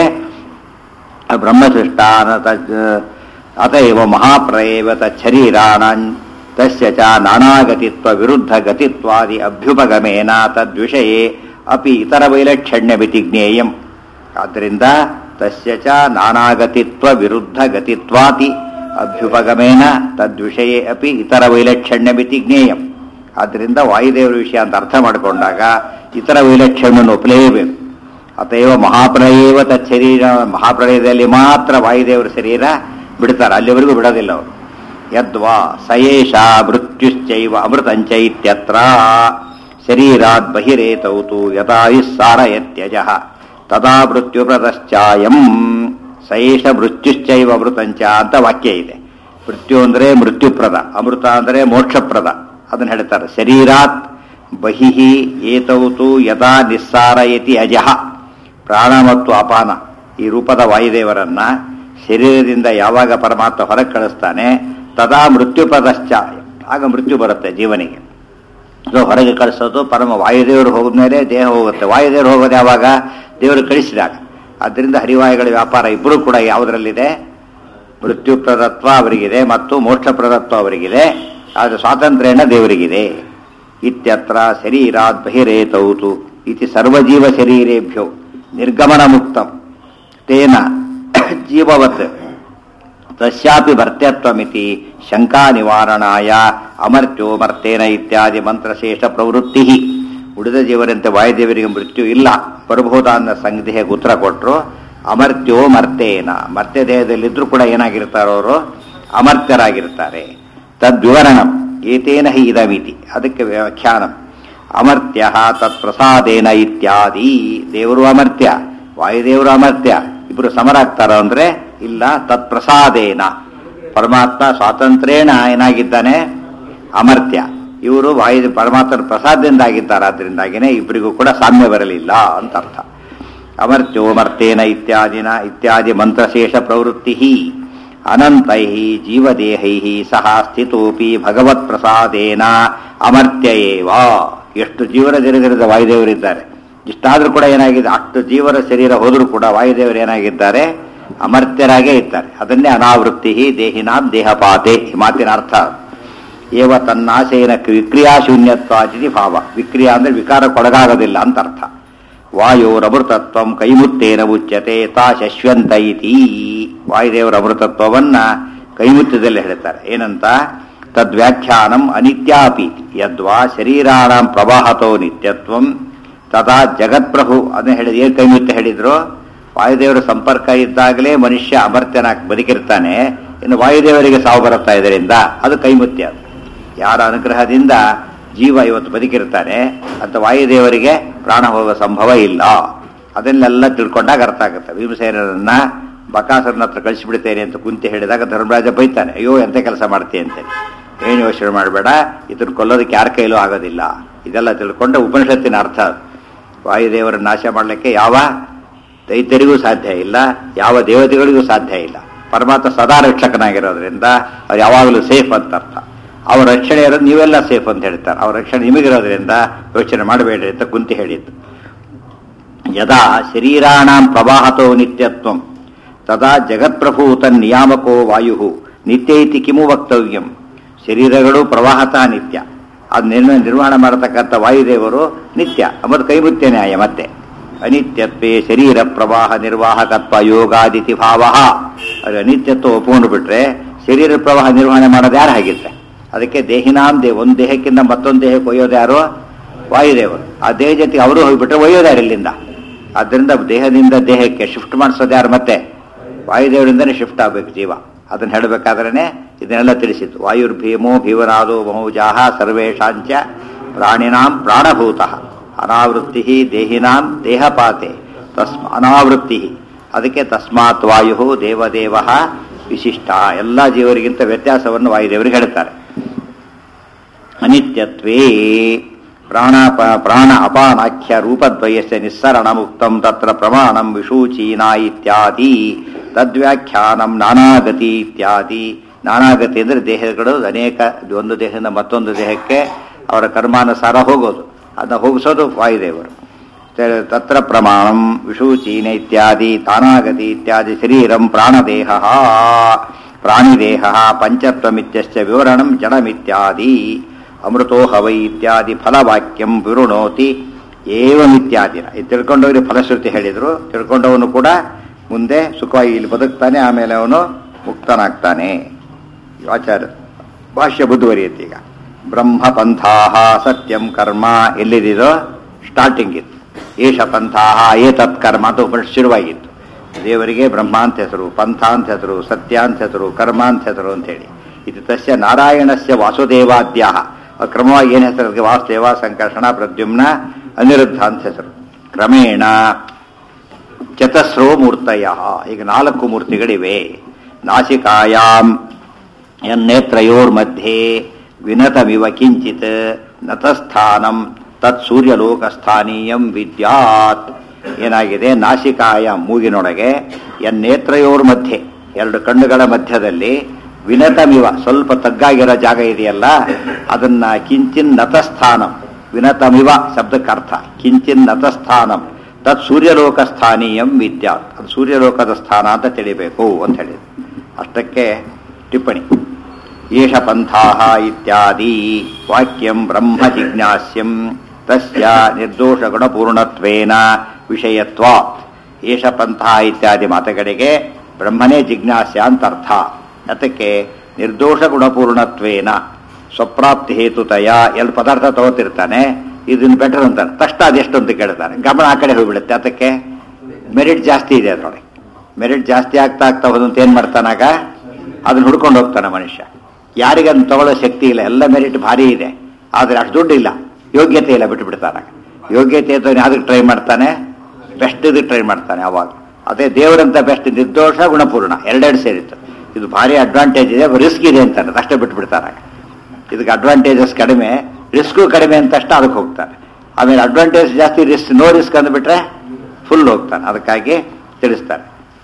ಬ್ರಹ್ಮಸೃಷ್ಟ ಅತಯವ ಮಹಾಪ್ರಯವ ತರೀರಾಣಾನ್ ತಸ್ಯ ಚ ನಾನಾಗತಿತ್ವ ವಿರುದ್ಧ ಗತಿತ್ವಾದಿ ಅಭ್ಯುಪಗಮೇನ ತದ್ವಿಷಯೇ ಅಪಿ ಇತರ ವೈಲಕ್ಷಣ್ಯ ವಿತಿಜ್ಞೇಯಂ ಆದ್ದರಿಂದ ತಸ್ಯ ಚ ನಾನಾಗತಿತ್ವ ವಿರುದ್ಧ ಗತಿತ್ವಾತಿ ಅಭ್ಯುಪಗಮೇನ ತದ್ವಿಷಯೇ ಅಪಿ ಇತರ ವೈಲಕ್ಷಣ್ಯ ವಿತಿಜ್ಞೇಯಂ ಆದ್ದರಿಂದ ವಾಯುದೇವರ ವಿಷಯ ಅಂತ ಅರ್ಥ ಮಾಡಿಕೊಂಡಾಗ ಇತರ ವೈಲಕ್ಷಣ್ಯವನ್ನು ಒಪ್ಪಲೇಬೇಕು ಅತಯವ ಮಹಾಪ್ರಯವ ತರೀರ ಮಹಾಪ್ರಳಯದಲ್ಲಿ ಮಾತ್ರ ವಾಯುದೇವರ ಶರೀರ ಬಿಡ್ತಾರೆ ಅಲ್ಲಿವರೆಗೂ ಬಿಡೋದಿಲ್ಲ ಅವರು ಯದ್ವಾ ಸಯೇಷ ಮೃತ್ಯುಶ್ಚೈವ ಅಮೃತಂಚ ಇತ್ಯತ್ರ ಶರೀರಾತ್ ಬಹಿರೇತೌತು ಯಥಾಯುಸ್ಸಾರ ಯತ್ಯಜ ತದಾ ಮೃತ್ಯುಪ್ರದಶ್ಚಾಯಂ ಸಯೇಷ ಮೃತ್ಯುಶ್ಚೈವ ಅಮೃತಂಚ ಅಂತ ವಾಕ್ಯ ಇದೆ ಮೃತ್ಯು ಅಂದರೆ ಮೃತ್ಯುಪ್ರದ ಅಮೃತ ಅಂದರೆ ಮೋಕ್ಷಪ್ರದ ಅದನ್ನು ಹೇಳ್ತಾರೆ ಶರೀರಾತ್ ಬಹಿಹಿ ಏತೌತು ಯದಾ ನಿಸ್ಸಾರಯತಿ ಅಜಃ ಪ್ರಾಣ ಮತ್ತು ಅಪಾನ ಈ ರೂಪದ ವಾಯುದೇವರನ್ನ ಶರೀರದಿಂದ ಯಾವಾಗ ಪರಮಾತ್ಮ ಹೊರಗೆ ಕಳಿಸ್ತಾನೆ ತದಾ ಮೃತ್ಯುಪದಶ್ಚ ಆಗ ಮೃತ್ಯು ಬರುತ್ತೆ ಜೀವನಿಗೆ ಸೊ ಹೊರಗೆ ಕಳಿಸೋದು ಪರಮ ವಾಯುದೇವರು ಹೋದ ಮೇಲೆ ದೇಹ ಹೋಗುತ್ತೆ ವಾಯುದೇವರು ಹೋಗೋದು ಯಾವಾಗ ದೇವರು ಕಳಿಸಿದಾಗ ಆದ್ದರಿಂದ ಹರಿವಾಯುಗಳ ವ್ಯಾಪಾರ ಇಬ್ಬರೂ ಕೂಡ ಯಾವುದರಲ್ಲಿದೆ ಮೃತ್ಯುಪ್ರದತ್ವ ಅವರಿಗಿದೆ ಮತ್ತು ಮೋಕ್ಷಪ್ರದತ್ವ ಅವರಿಗಿದೆ ಆದರೆ ಸ್ವಾತಂತ್ರ್ಯನ ದೇವರಿಗಿದೆ ಇತ್ಯತ್ರ ಶರೀರಾತ್ ಬಹಿರೇತೌತು ಇತಿ ಸರ್ವಜೀವ ಶರೀರೇಭ್ಯೋ ನಿರ್ಗಮನ ಮುಕ್ತಂ ತೇನ ಜೀವವತ್ ತಸ್ಯಾಪಿ ಭರ್ತ್ಯತ್ವಮಿತಿ ಶಂಕಾ ನಿವಾರಣಾಯ ಅಮರ್ತ್ಯೋ ಮರ್ತೇನ ಇತ್ಯಾದಿ ಮಂತ್ರಶೇಷ ಪ್ರವೃತ್ತಿ ಉಳಿದ ಜೀವರಂತೆ ವಾಯುದೇವರಿಗೆ ಮೃತ್ಯು ಇಲ್ಲ ಬರಬಹುದ ಅನ್ನೋ ಸಂದೇಹಕ್ಕೆ ಉತ್ತರ ಕೊಟ್ಟರು ಅಮರ್ತ್ಯೋ ಮರ್ತೇನ ಮರ್ತ್ಯ ದೇಹದಲ್ಲಿದ್ದರೂ ಕೂಡ ಏನಾಗಿರ್ತಾರೋ ಅವರು ಅಮರ್ತ್ಯರಾಗಿರ್ತಾರೆ ತದ್ವಿವರಣಂ ಏತೇನ ಹಿ ಇದಮಿತಿ ಅದಕ್ಕೆ ವ್ಯಾಖ್ಯಾನಂ ಅಮರ್ತ್ಯ ತತ್ಪ್ರಸಾದೇನ ಇತ್ಯಾದಿ ದೇವರು ಅಮರ್ತ್ಯ ವಾಯುದೇವರು ಅಮರ್ತ್ಯ ಇಬ್ಬರು ಸಮರಾಗ್ತಾರ ಅಂದ್ರೆ ಇಲ್ಲ ತತ್ಪ್ರಸಾದೇನ ಪರಮಾತ್ಮ ಸ್ವಾತಂತ್ರ್ಯೇಣ ಏನಾಗಿದ್ದಾನೆ ಅಮರ್ತ್ಯ ಇವರು ವಾಯು ಪರಮಾತ್ಮನ ಪ್ರಸಾದದಿಂದ ಆಗಿದ್ದಾರೆ ಆದ್ದರಿಂದಾಗಿನೇ ಇಬ್ಬರಿಗೂ ಕೂಡ ಸಾಮ್ಯ ಬರಲಿಲ್ಲ ಅಂತ ಅರ್ಥ ಅಮರ್ತ್ಯೋ ಮರ್ತೇನ ಇತ್ಯಾದಿನ ಇತ್ಯಾದಿ ಮಂತ್ರಶೇಷ ಪ್ರವೃತ್ತಿ ಅನಂತೈ ಜೀವದೇಹೈ ಸಹ ಸ್ಥಿತೋಪಿ ಭಗವತ್ ಪ್ರಸಾದೇನ ಅಮರ್ತ್ಯ ಏವ ಎಷ್ಟು ಜೀವನ ಜರಿದಿರದ ವಾಯುದೇವರಿದ್ದಾರೆ ಇಷ್ಟಾದ್ರೂ ಕೂಡ ಏನಾಗಿದೆ ಅಷ್ಟು ಜೀವನ ಶರೀರ ಹೋದರೂ ಕೂಡ ವಾಯುದೇವರು ಏನಾಗಿದ್ದಾರೆ ಅಮರ್ತ್ಯರಾಗೇ ಇದ್ದಾರೆ ಅದನ್ನೇ ಅನಾವೃತ್ತಿ ದೇಹಿನಾಂ ದೇಹಪಾತೆ ಈ ಮಾತಿನ ಅರ್ಥ ಏವ ತನ್ನಾಶಯನ ವಿಕ್ರಿಯಾಶೂನ್ಯತ್ವಾಚಿತಿ ಭಾವ ವಿಕ್ರಿಯಾ ಅಂದ್ರೆ ವಿಕಾರಕ್ಕೊಳಗಾಗೋದಿಲ್ಲ ಅಂತ ಅರ್ಥ ವಾಯೋರ್ ಅಮೃತತ್ವಂ ಕೈಮುತ್ತೇನ ಉಚ್ಯತೆ ತಾ ಶಶ್ವಂತ ಇತಿ ವಾಯುದೇವರ ಅಮೃತತ್ವವನ್ನ ಕೈಮುತ್ತದಲ್ಲಿ ಹೇಳ್ತಾರೆ ಏನಂತ ತದ್ವ್ಯಾಖ್ಯಾನಂ ಅನಿತ್ಯಾಪಿ ಯದ್ವಾ ಶರೀರಾಣಂ ಪ್ರವಾಹತೋ ನಿತ್ಯತ್ವಂ ತದಾ ಜಗತ್ಪ್ರಭು ಅದನ್ನ ಹೇಳಿದ ಏನ್ ಕೈಮುತ್ತ ಹೇಳಿದ್ರು ವಾಯುದೇವರ ಸಂಪರ್ಕ ಇದ್ದಾಗಲೇ ಮನುಷ್ಯ ಅಮರ್ತ್ಯನಾಗಿ ಬದುಕಿರ್ತಾನೆ ಇನ್ನು ವಾಯುದೇವರಿಗೆ ಸಾವು ಬರುತ್ತಾ ಇದರಿಂದ ಅದು ಕೈಮುತ್ಯ ಅದು ಯಾರ ಅನುಗ್ರಹದಿಂದ ಜೀವ ಇವತ್ತು ಬದುಕಿರ್ತಾನೆ ಅಂತ ವಾಯುದೇವರಿಗೆ ಪ್ರಾಣ ಹೋಗೋ ಸಂಭವ ಇಲ್ಲ ಅದನ್ನೆಲ್ಲ ತಿಳ್ಕೊಂಡಾಗ ಅರ್ಥ ಆಗುತ್ತೆ ಭೀಮಸೇನರನ್ನ ಬಕಾಸರನ ಹತ್ರ ಕಳಿಸಿಬಿಡ್ತೇನೆ ಅಂತ ಕುಂತಿ ಹೇಳಿದಾಗ ಧರ್ಮರಾಜ ಬೈತಾನೆ ಅಯ್ಯೋ ಎಂತ ಕೆಲಸ ಮಾಡ್ತೀಯ ಅಂತೇಳಿ ಏನು ಯೋಚನೆ ಮಾಡಬೇಡ ಇದನ್ನು ಕೊಲ್ಲೋದಕ್ಕೆ ಯಾರ ಕೈಲೂ ಆಗೋದಿಲ್ಲ ಇದೆಲ್ಲ ತಿಳ್ಕೊಂಡ ಉಪನಿಷತ್ತಿನ ಅರ್ಥ ಅದು. ವಾಯುದೇವರ ನಾಶ ಮಾಡಲಿಕ್ಕೆ ಯಾವ ದೈತ್ಯರಿಗೂ ಸಾಧ್ಯ ಇಲ್ಲ ಯಾವ ದೇವತೆಗಳಿಗೂ ಸಾಧ್ಯ ಇಲ್ಲ ಪರಮಾತ್ಮ ಸದಾ ರಕ್ಷಕನಾಗಿರೋದ್ರಿಂದ ಅವ್ರು ಯಾವಾಗಲೂ ಸೇಫ್ ಅಂತ ಅರ್ಥ ಅವ್ರ ರಕ್ಷಣೆ ಇರೋದು ನೀವೆಲ್ಲ ಸೇಫ್ ಅಂತ ಹೇಳ್ತಾರೆ ಅವ್ರ ರಕ್ಷಣೆ ನಿಮಗಿರೋದ್ರಿಂದ ಯೋಚನೆ ಮಾಡಬೇಡ್ರಿ ಅಂತ ಕುಂತಿ ಹೇಳಿದ್ದು ಯದಾ ಶರೀರಾಣಾಂ ಪ್ರವಾಹತೋ ನಿತ್ಯತ್ವಂ ತದಾ ಜಗತ್ಪ್ರಭೂತ ನಿಯಾಮಕೋ ವಾಯು ನಿತ್ಯ ಇತಿ ಕಿಮು ವಕ್ತವ್ಯಂ ಶರೀರಗಳು ಪ್ರವಾಹತಃ ನಿತ್ಯ ಅದು ನಿರ್ಮ ನಿರ್ವಹಣೆ ಮಾಡತಕ್ಕಂಥ ವಾಯುದೇವರು ನಿತ್ಯ ಮತ್ತು ಕೈಮುತ್ಯ ನ್ಯಾಯ ಮತ್ತೆ ಅನಿತ್ಯತ್ವೇ ಶರೀರ ಪ್ರವಾಹ ನಿರ್ವಾಹಕತ್ವ ಯೋಗಾದಿತಿ ಭಾವ ಅದು ಅನಿತ್ಯತ್ವ ಒಪ್ಕೊಂಡು ಬಿಟ್ರೆ ಶರೀರ ಪ್ರವಾಹ ನಿರ್ವಹಣೆ ಮಾಡೋದು ಯಾರು ಹಾಗಿದ್ರೆ ಅದಕ್ಕೆ ದೇಹಿನಾಂ ದೇ ಒಂದು ದೇಹಕ್ಕಿಂತ ಮತ್ತೊಂದು ದೇಹಕ್ಕೆ ಒಯ್ಯೋದು ಯಾರು ವಾಯುದೇವರು ಆ ದೇಹ ಜೊತೆಗೆ ಅವರು ಹೋಗ್ಬಿಟ್ರೆ ಒಯ್ಯೋದು ಯಾರು ಇಲ್ಲಿಂದ ಆದ್ದರಿಂದ ದೇಹದಿಂದ ದೇಹಕ್ಕೆ ಶಿಫ್ಟ್ ಮಾಡಿಸೋದು ಯಾರು ಮತ್ತೆ ವಾಯುದೇವರಿಂದನೇ ಶಿಫ್ಟ್ ಆಗಬೇಕು ಜೀವ ಅದನ್ನು ಹೇಳಬೇಕಾದ್ರೇ ಇದನ್ನೆಲ್ಲ ತಿಳಿಸಿತ್ತು ವಾಯುರ್ಭೀಮೋ ಭೀವನಾದೋ ಮಹೋಜಾಹ ಸರ್ವೇಶಾಂಚ ಪ್ರಾಣಿನಾಂ ಪ್ರಾಣಭೂತಃ ಅನಾವೃತ್ತಿ ದೇಹಿನಾಂ ದೇಹಪಾತೆ ತಸ್ಮ ಅನಾವೃತ್ತಿ ಅದಕ್ಕೆ ತಸ್ಮಾತ್ ವಾಯು ದೇವದೇವ ವಿಶಿಷ್ಟ ಎಲ್ಲ ಜೀವರಿಗಿಂತ ವ್ಯತ್ಯಾಸವನ್ನು ವಾಯುದೇವರಿಗೆ ಹೇಳ್ತಾರೆ ಅನಿತ್ಯತ್ವೇ ಪ್ರಾಣಾಪ ಪ್ರಾಣ ಅಪಾನಾಖ್ಯ ರೂಪದ್ವಯಸ್ಯ ನಿಸ್ಸರಣ ಮುಕ್ತಂ ತತ್ರ ಪ್ರಮಾಣಂ ವಿಷೂಚೀನಾ ಇತ್ಯಾದಿ ತದ್ವ್ಯಾಖ್ಯಾನಂ ನಾನಾಗತಿ ಇತ್ಯಾದಿ ನಾನಾಗತಿ ಅಂದರೆ ದೇಹಗಳು ಅನೇಕ ಒಂದು ದೇಹದಿಂದ ಮತ್ತೊಂದು ದೇಹಕ್ಕೆ ಅವರ ಕರ್ಮಾನುಸಾರ ಹೋಗೋದು ಅದನ್ನ ಹೋಗಿಸೋದು ವಾಯುದೇವರು ತ- ತತ್ರ ಪ್ರಮಾಣಂ ವಿಷೂಚೀನ ಇತ್ಯಾದಿ ತಾನಾಗತಿ ಇತ್ಯಾದಿ ಶರೀರಂ ಪ್ರಾಣದೇಹ ಪ್ರಾಣಿದೇಹ ಪಂಚತ್ವಮಿತ್ಯಶ್ಚ ವಿವರಣಂ ಜಡಮಿತ್ಯಾದಿ ಅಮೃತೋ ಹವೈ ಇತ್ಯಾದಿ ಫಲವಾಕ್ಯಂ ವಿವೃಣೋತಿ ಏವಮಿತ್ಯಾದಿನ ಇದು ತಿಳ್ಕೊಂಡವ್ರಿಗೆ ಫಲಶ್ರುತಿ ಹೇಳಿದ್ರು ತಿಳ್ಕೊಂಡವನು ಕೂಡ ಮುಂದೆ ಸುಖವಾಗಿ ಇಲ್ಲಿ ಬದುಕ್ತಾನೆ ಆಮೇಲೆ ಅವನು ಮುಕ್ತನಾಗ್ತಾನೆ ಆಚಾರ್ಯ ಭಾಷ್ಯ ಮುಂದುವರಿಯುತ್ತೆ ಈಗ ಬ್ರಹ್ಮ ಪಂಥಾಹ ಸತ್ಯಂ ಕರ್ಮ ಎಲ್ಲಿದಿದೋ ಸ್ಟಾರ್ಟಿಂಗ್ ಇತ್ತು ಏಷ ಪಂಥಾಹ ಏತತ್ ಕರ್ಮ ಅಂತ ಉಪನಿಷತ್ ಶುರುವಾಗಿತ್ತು ದೇವರಿಗೆ ಬ್ರಹ್ಮ ಅಂತ ಹೆಸರು ಪಂಥ ಅಂತ ಹೆಸರು ಸತ್ಯ ಅಂತ ಹೆಸರು ಕರ್ಮ ಅಂತ ಹೆಸರು ಅಂತ ಹೇಳಿ ಇದು ತಸ್ಯ ನಾರಾಯಣಸ್ಯ ವಾಸುದೇವಾದ್ಯ ಕ್ರಮವಾಗಿ ಏನು ಹೆಸರು ಅದಕ್ಕೆ ವಾಸುದೇವ ಸಂಕರ್ಷಣ ಪ್ರದ್ಯುಮ್ನ ಅನಿರುದ್ಧ ಅಂತ ಹೆಸರು ಕ್ರಮೇಣ ಚತಸ್ರೋ ಮೂರ್ತಯ ಈಗ ನಾಲ್ಕು ಮೂರ್ತಿಗಳಿವೆ ನಾಸಿಕಾಯಾಂ ಯನ್ನೇತ್ರಯೋರ್ಮಧ್ಯೆ ವಿನತಮಿವ ಕಿಂಚಿತ್ ನತಸ್ಥಾನಂ ತತ್ ಸೂರ್ಯಲೋಕಸ್ಥಾನೀಯಂ ವಿದ್ಯಾತ್ ಏನಾಗಿದೆ ನಾಸಿಕಾಯ ಮೂಗಿನೊಳಗೆ ಯನ್ನೇತ್ರಯೋರ್ ಮಧ್ಯೆ ಎರಡು ಕಣ್ಣುಗಳ ಮಧ್ಯದಲ್ಲಿ ವಿನತಮಿವ ಸ್ವಲ್ಪ ತಗ್ಗಾಗಿರೋ ಜಾಗ ಇದೆಯಲ್ಲ ಅದನ್ನ ಕಿಂಚಿನ್ ನತಸ್ಥಾನಂ ವಿನತಮಿವ ಶಬ್ದಕ್ಕೆ ಅರ್ಥ ಕಿಂಚಿನ್ ನತಸ್ಥಾನಂ ತತ್ ಸೂರ್ಯಲೋಕ ಸ್ಥಾನೀಯಂ ವಿದ್ಯಾತ್ ಅದು ಸೂರ್ಯಲೋಕದ ಸ್ಥಾನ ಅಂತ ತಿಳಿಬೇಕು ಅಂತ ಹೇಳಿದ್ರು ಅಷ್ಟಕ್ಕೆ ಟಿಪ್ಪಣಿ ಏಷ ಪಂಥಾಹ ಇತ್ಯಾದಿ ವಾಕ್ಯಂ ಬ್ರಹ್ಮ ಜಿಜ್ಞಾಸ್ಯಂ ತಸ್ಯ ನಿರ್ದೋಷ ಗುಣಪೂರ್ಣತ್ವೇನ ವಿಷಯತ್ವಾತ್ ಏಷ ಪಂಥಃ ಇತ್ಯಾದಿ ಮಾತುಗಳಿಗೆ ಬ್ರಹ್ಮನೇ ಜಿಜ್ಞಾಸ್ಯ ಅಂತ ಅರ್ಥ ಅದಕ್ಕೆ ನಿರ್ದೋಷ ಗುಣಪೂರ್ಣತ್ವೇನ ಸ್ವಪ್ರಾಪ್ತಿ ಹೇತುತಯ ಎಲ್ಲಿ ಪದಾರ್ಥ ತಗೋತಿರ್ತಾನೆ ಇದನ್ನ ಬೆಟರ್ ಅಂತಾನೆ ತಕ್ಷಣ ಅದೆಷ್ಟು ಅಂತ ಕೇಳ್ತಾನೆ ಗಮನ ಆ ಕಡೆ ಹೋಗ್ಬಿಡುತ್ತೆ ಅದಕ್ಕೆ ಮೆರಿಟ್ ಜಾಸ್ತಿ ಇದೆ ಅದರೊಳಗೆ ಮೆರಿಟ್ ಜಾಸ್ತಿ ಆಗ್ತಾ ಆಗ್ತಾ ಹೋದಂತ ಏನ್ ಮಾಡ್ತಾನಾಗ ಅದನ್ನ ಹುಡ್ಕೊಂಡು ಹೋಗ್ತಾನೆ ಮನುಷ್ಯ ಯಾರಿಗೆ ಅದನ್ನ ತಗೊಳ್ಳೋ ಶಕ್ತಿ ಇಲ್ಲ ಎಲ್ಲ ಮೆರಿಟ್ ಭಾರಿ ಇದೆ ಆದ್ರೆ ಅಷ್ಟು ದುಡ್ಡು ಇಲ್ಲ ಯೋಗ್ಯತೆ ಇಲ್ಲ ಬಿಟ್ಟು ಬಿಡ್ತಾನೆ ಯೋಗ್ಯತೆ ಇದ್ದವನು ಯಾವ್ದಕ್ಕೆ ಟ್ರೈ ಮಾಡ್ತಾನೆ ಬೆಸ್ಟ್ ಇದಕ್ಕೆ ಟ್ರೈ ಮಾಡ್ತಾನೆ ಅವಾಗ ಅದೇ ದೇವರಂತ ಬೆಸ್ಟ್ ನಿರ್ದೋಷ ಗುಣಪೂರ್ಣ ಎರಡೆರಡು ಸೇರಿತ್ತು ಇದು ಭಾರಿ ಅಡ್ವಾಂಟೇಜ್ ಇದೆ ರಿಸ್ಕ್ ಇದೆ ಅಂತಾನೆ ಅಷ್ಟೇ ಬಿಟ್ಟು ಬಿಡ್ತಾರೆ ಇದಕ್ಕೆ ಅಡ್ವಾಂಟೇಜಸ್ ಕಡಿಮೆ ರಿಸ್ಕು ಕಡಿಮೆ ಅಂತ ಅಷ್ಟೇ ಅದಕ್ಕೆ ಹೋಗ್ತಾನೆ ಆಮೇಲೆ ಅಡ್ವಾಂಟೇಜ್ ಜಾಸ್ತಿ ರಿಸ್ಕ್ ನೋ ರಿಸ್ಕ್ ಅಂದ್ಬಿಟ್ರೆ ಫುಲ್ ಹೋಗ್ತಾನೆ ಅದಕ್ಕಾಗಿ ತಿಳಿಸ್ತಾರೆ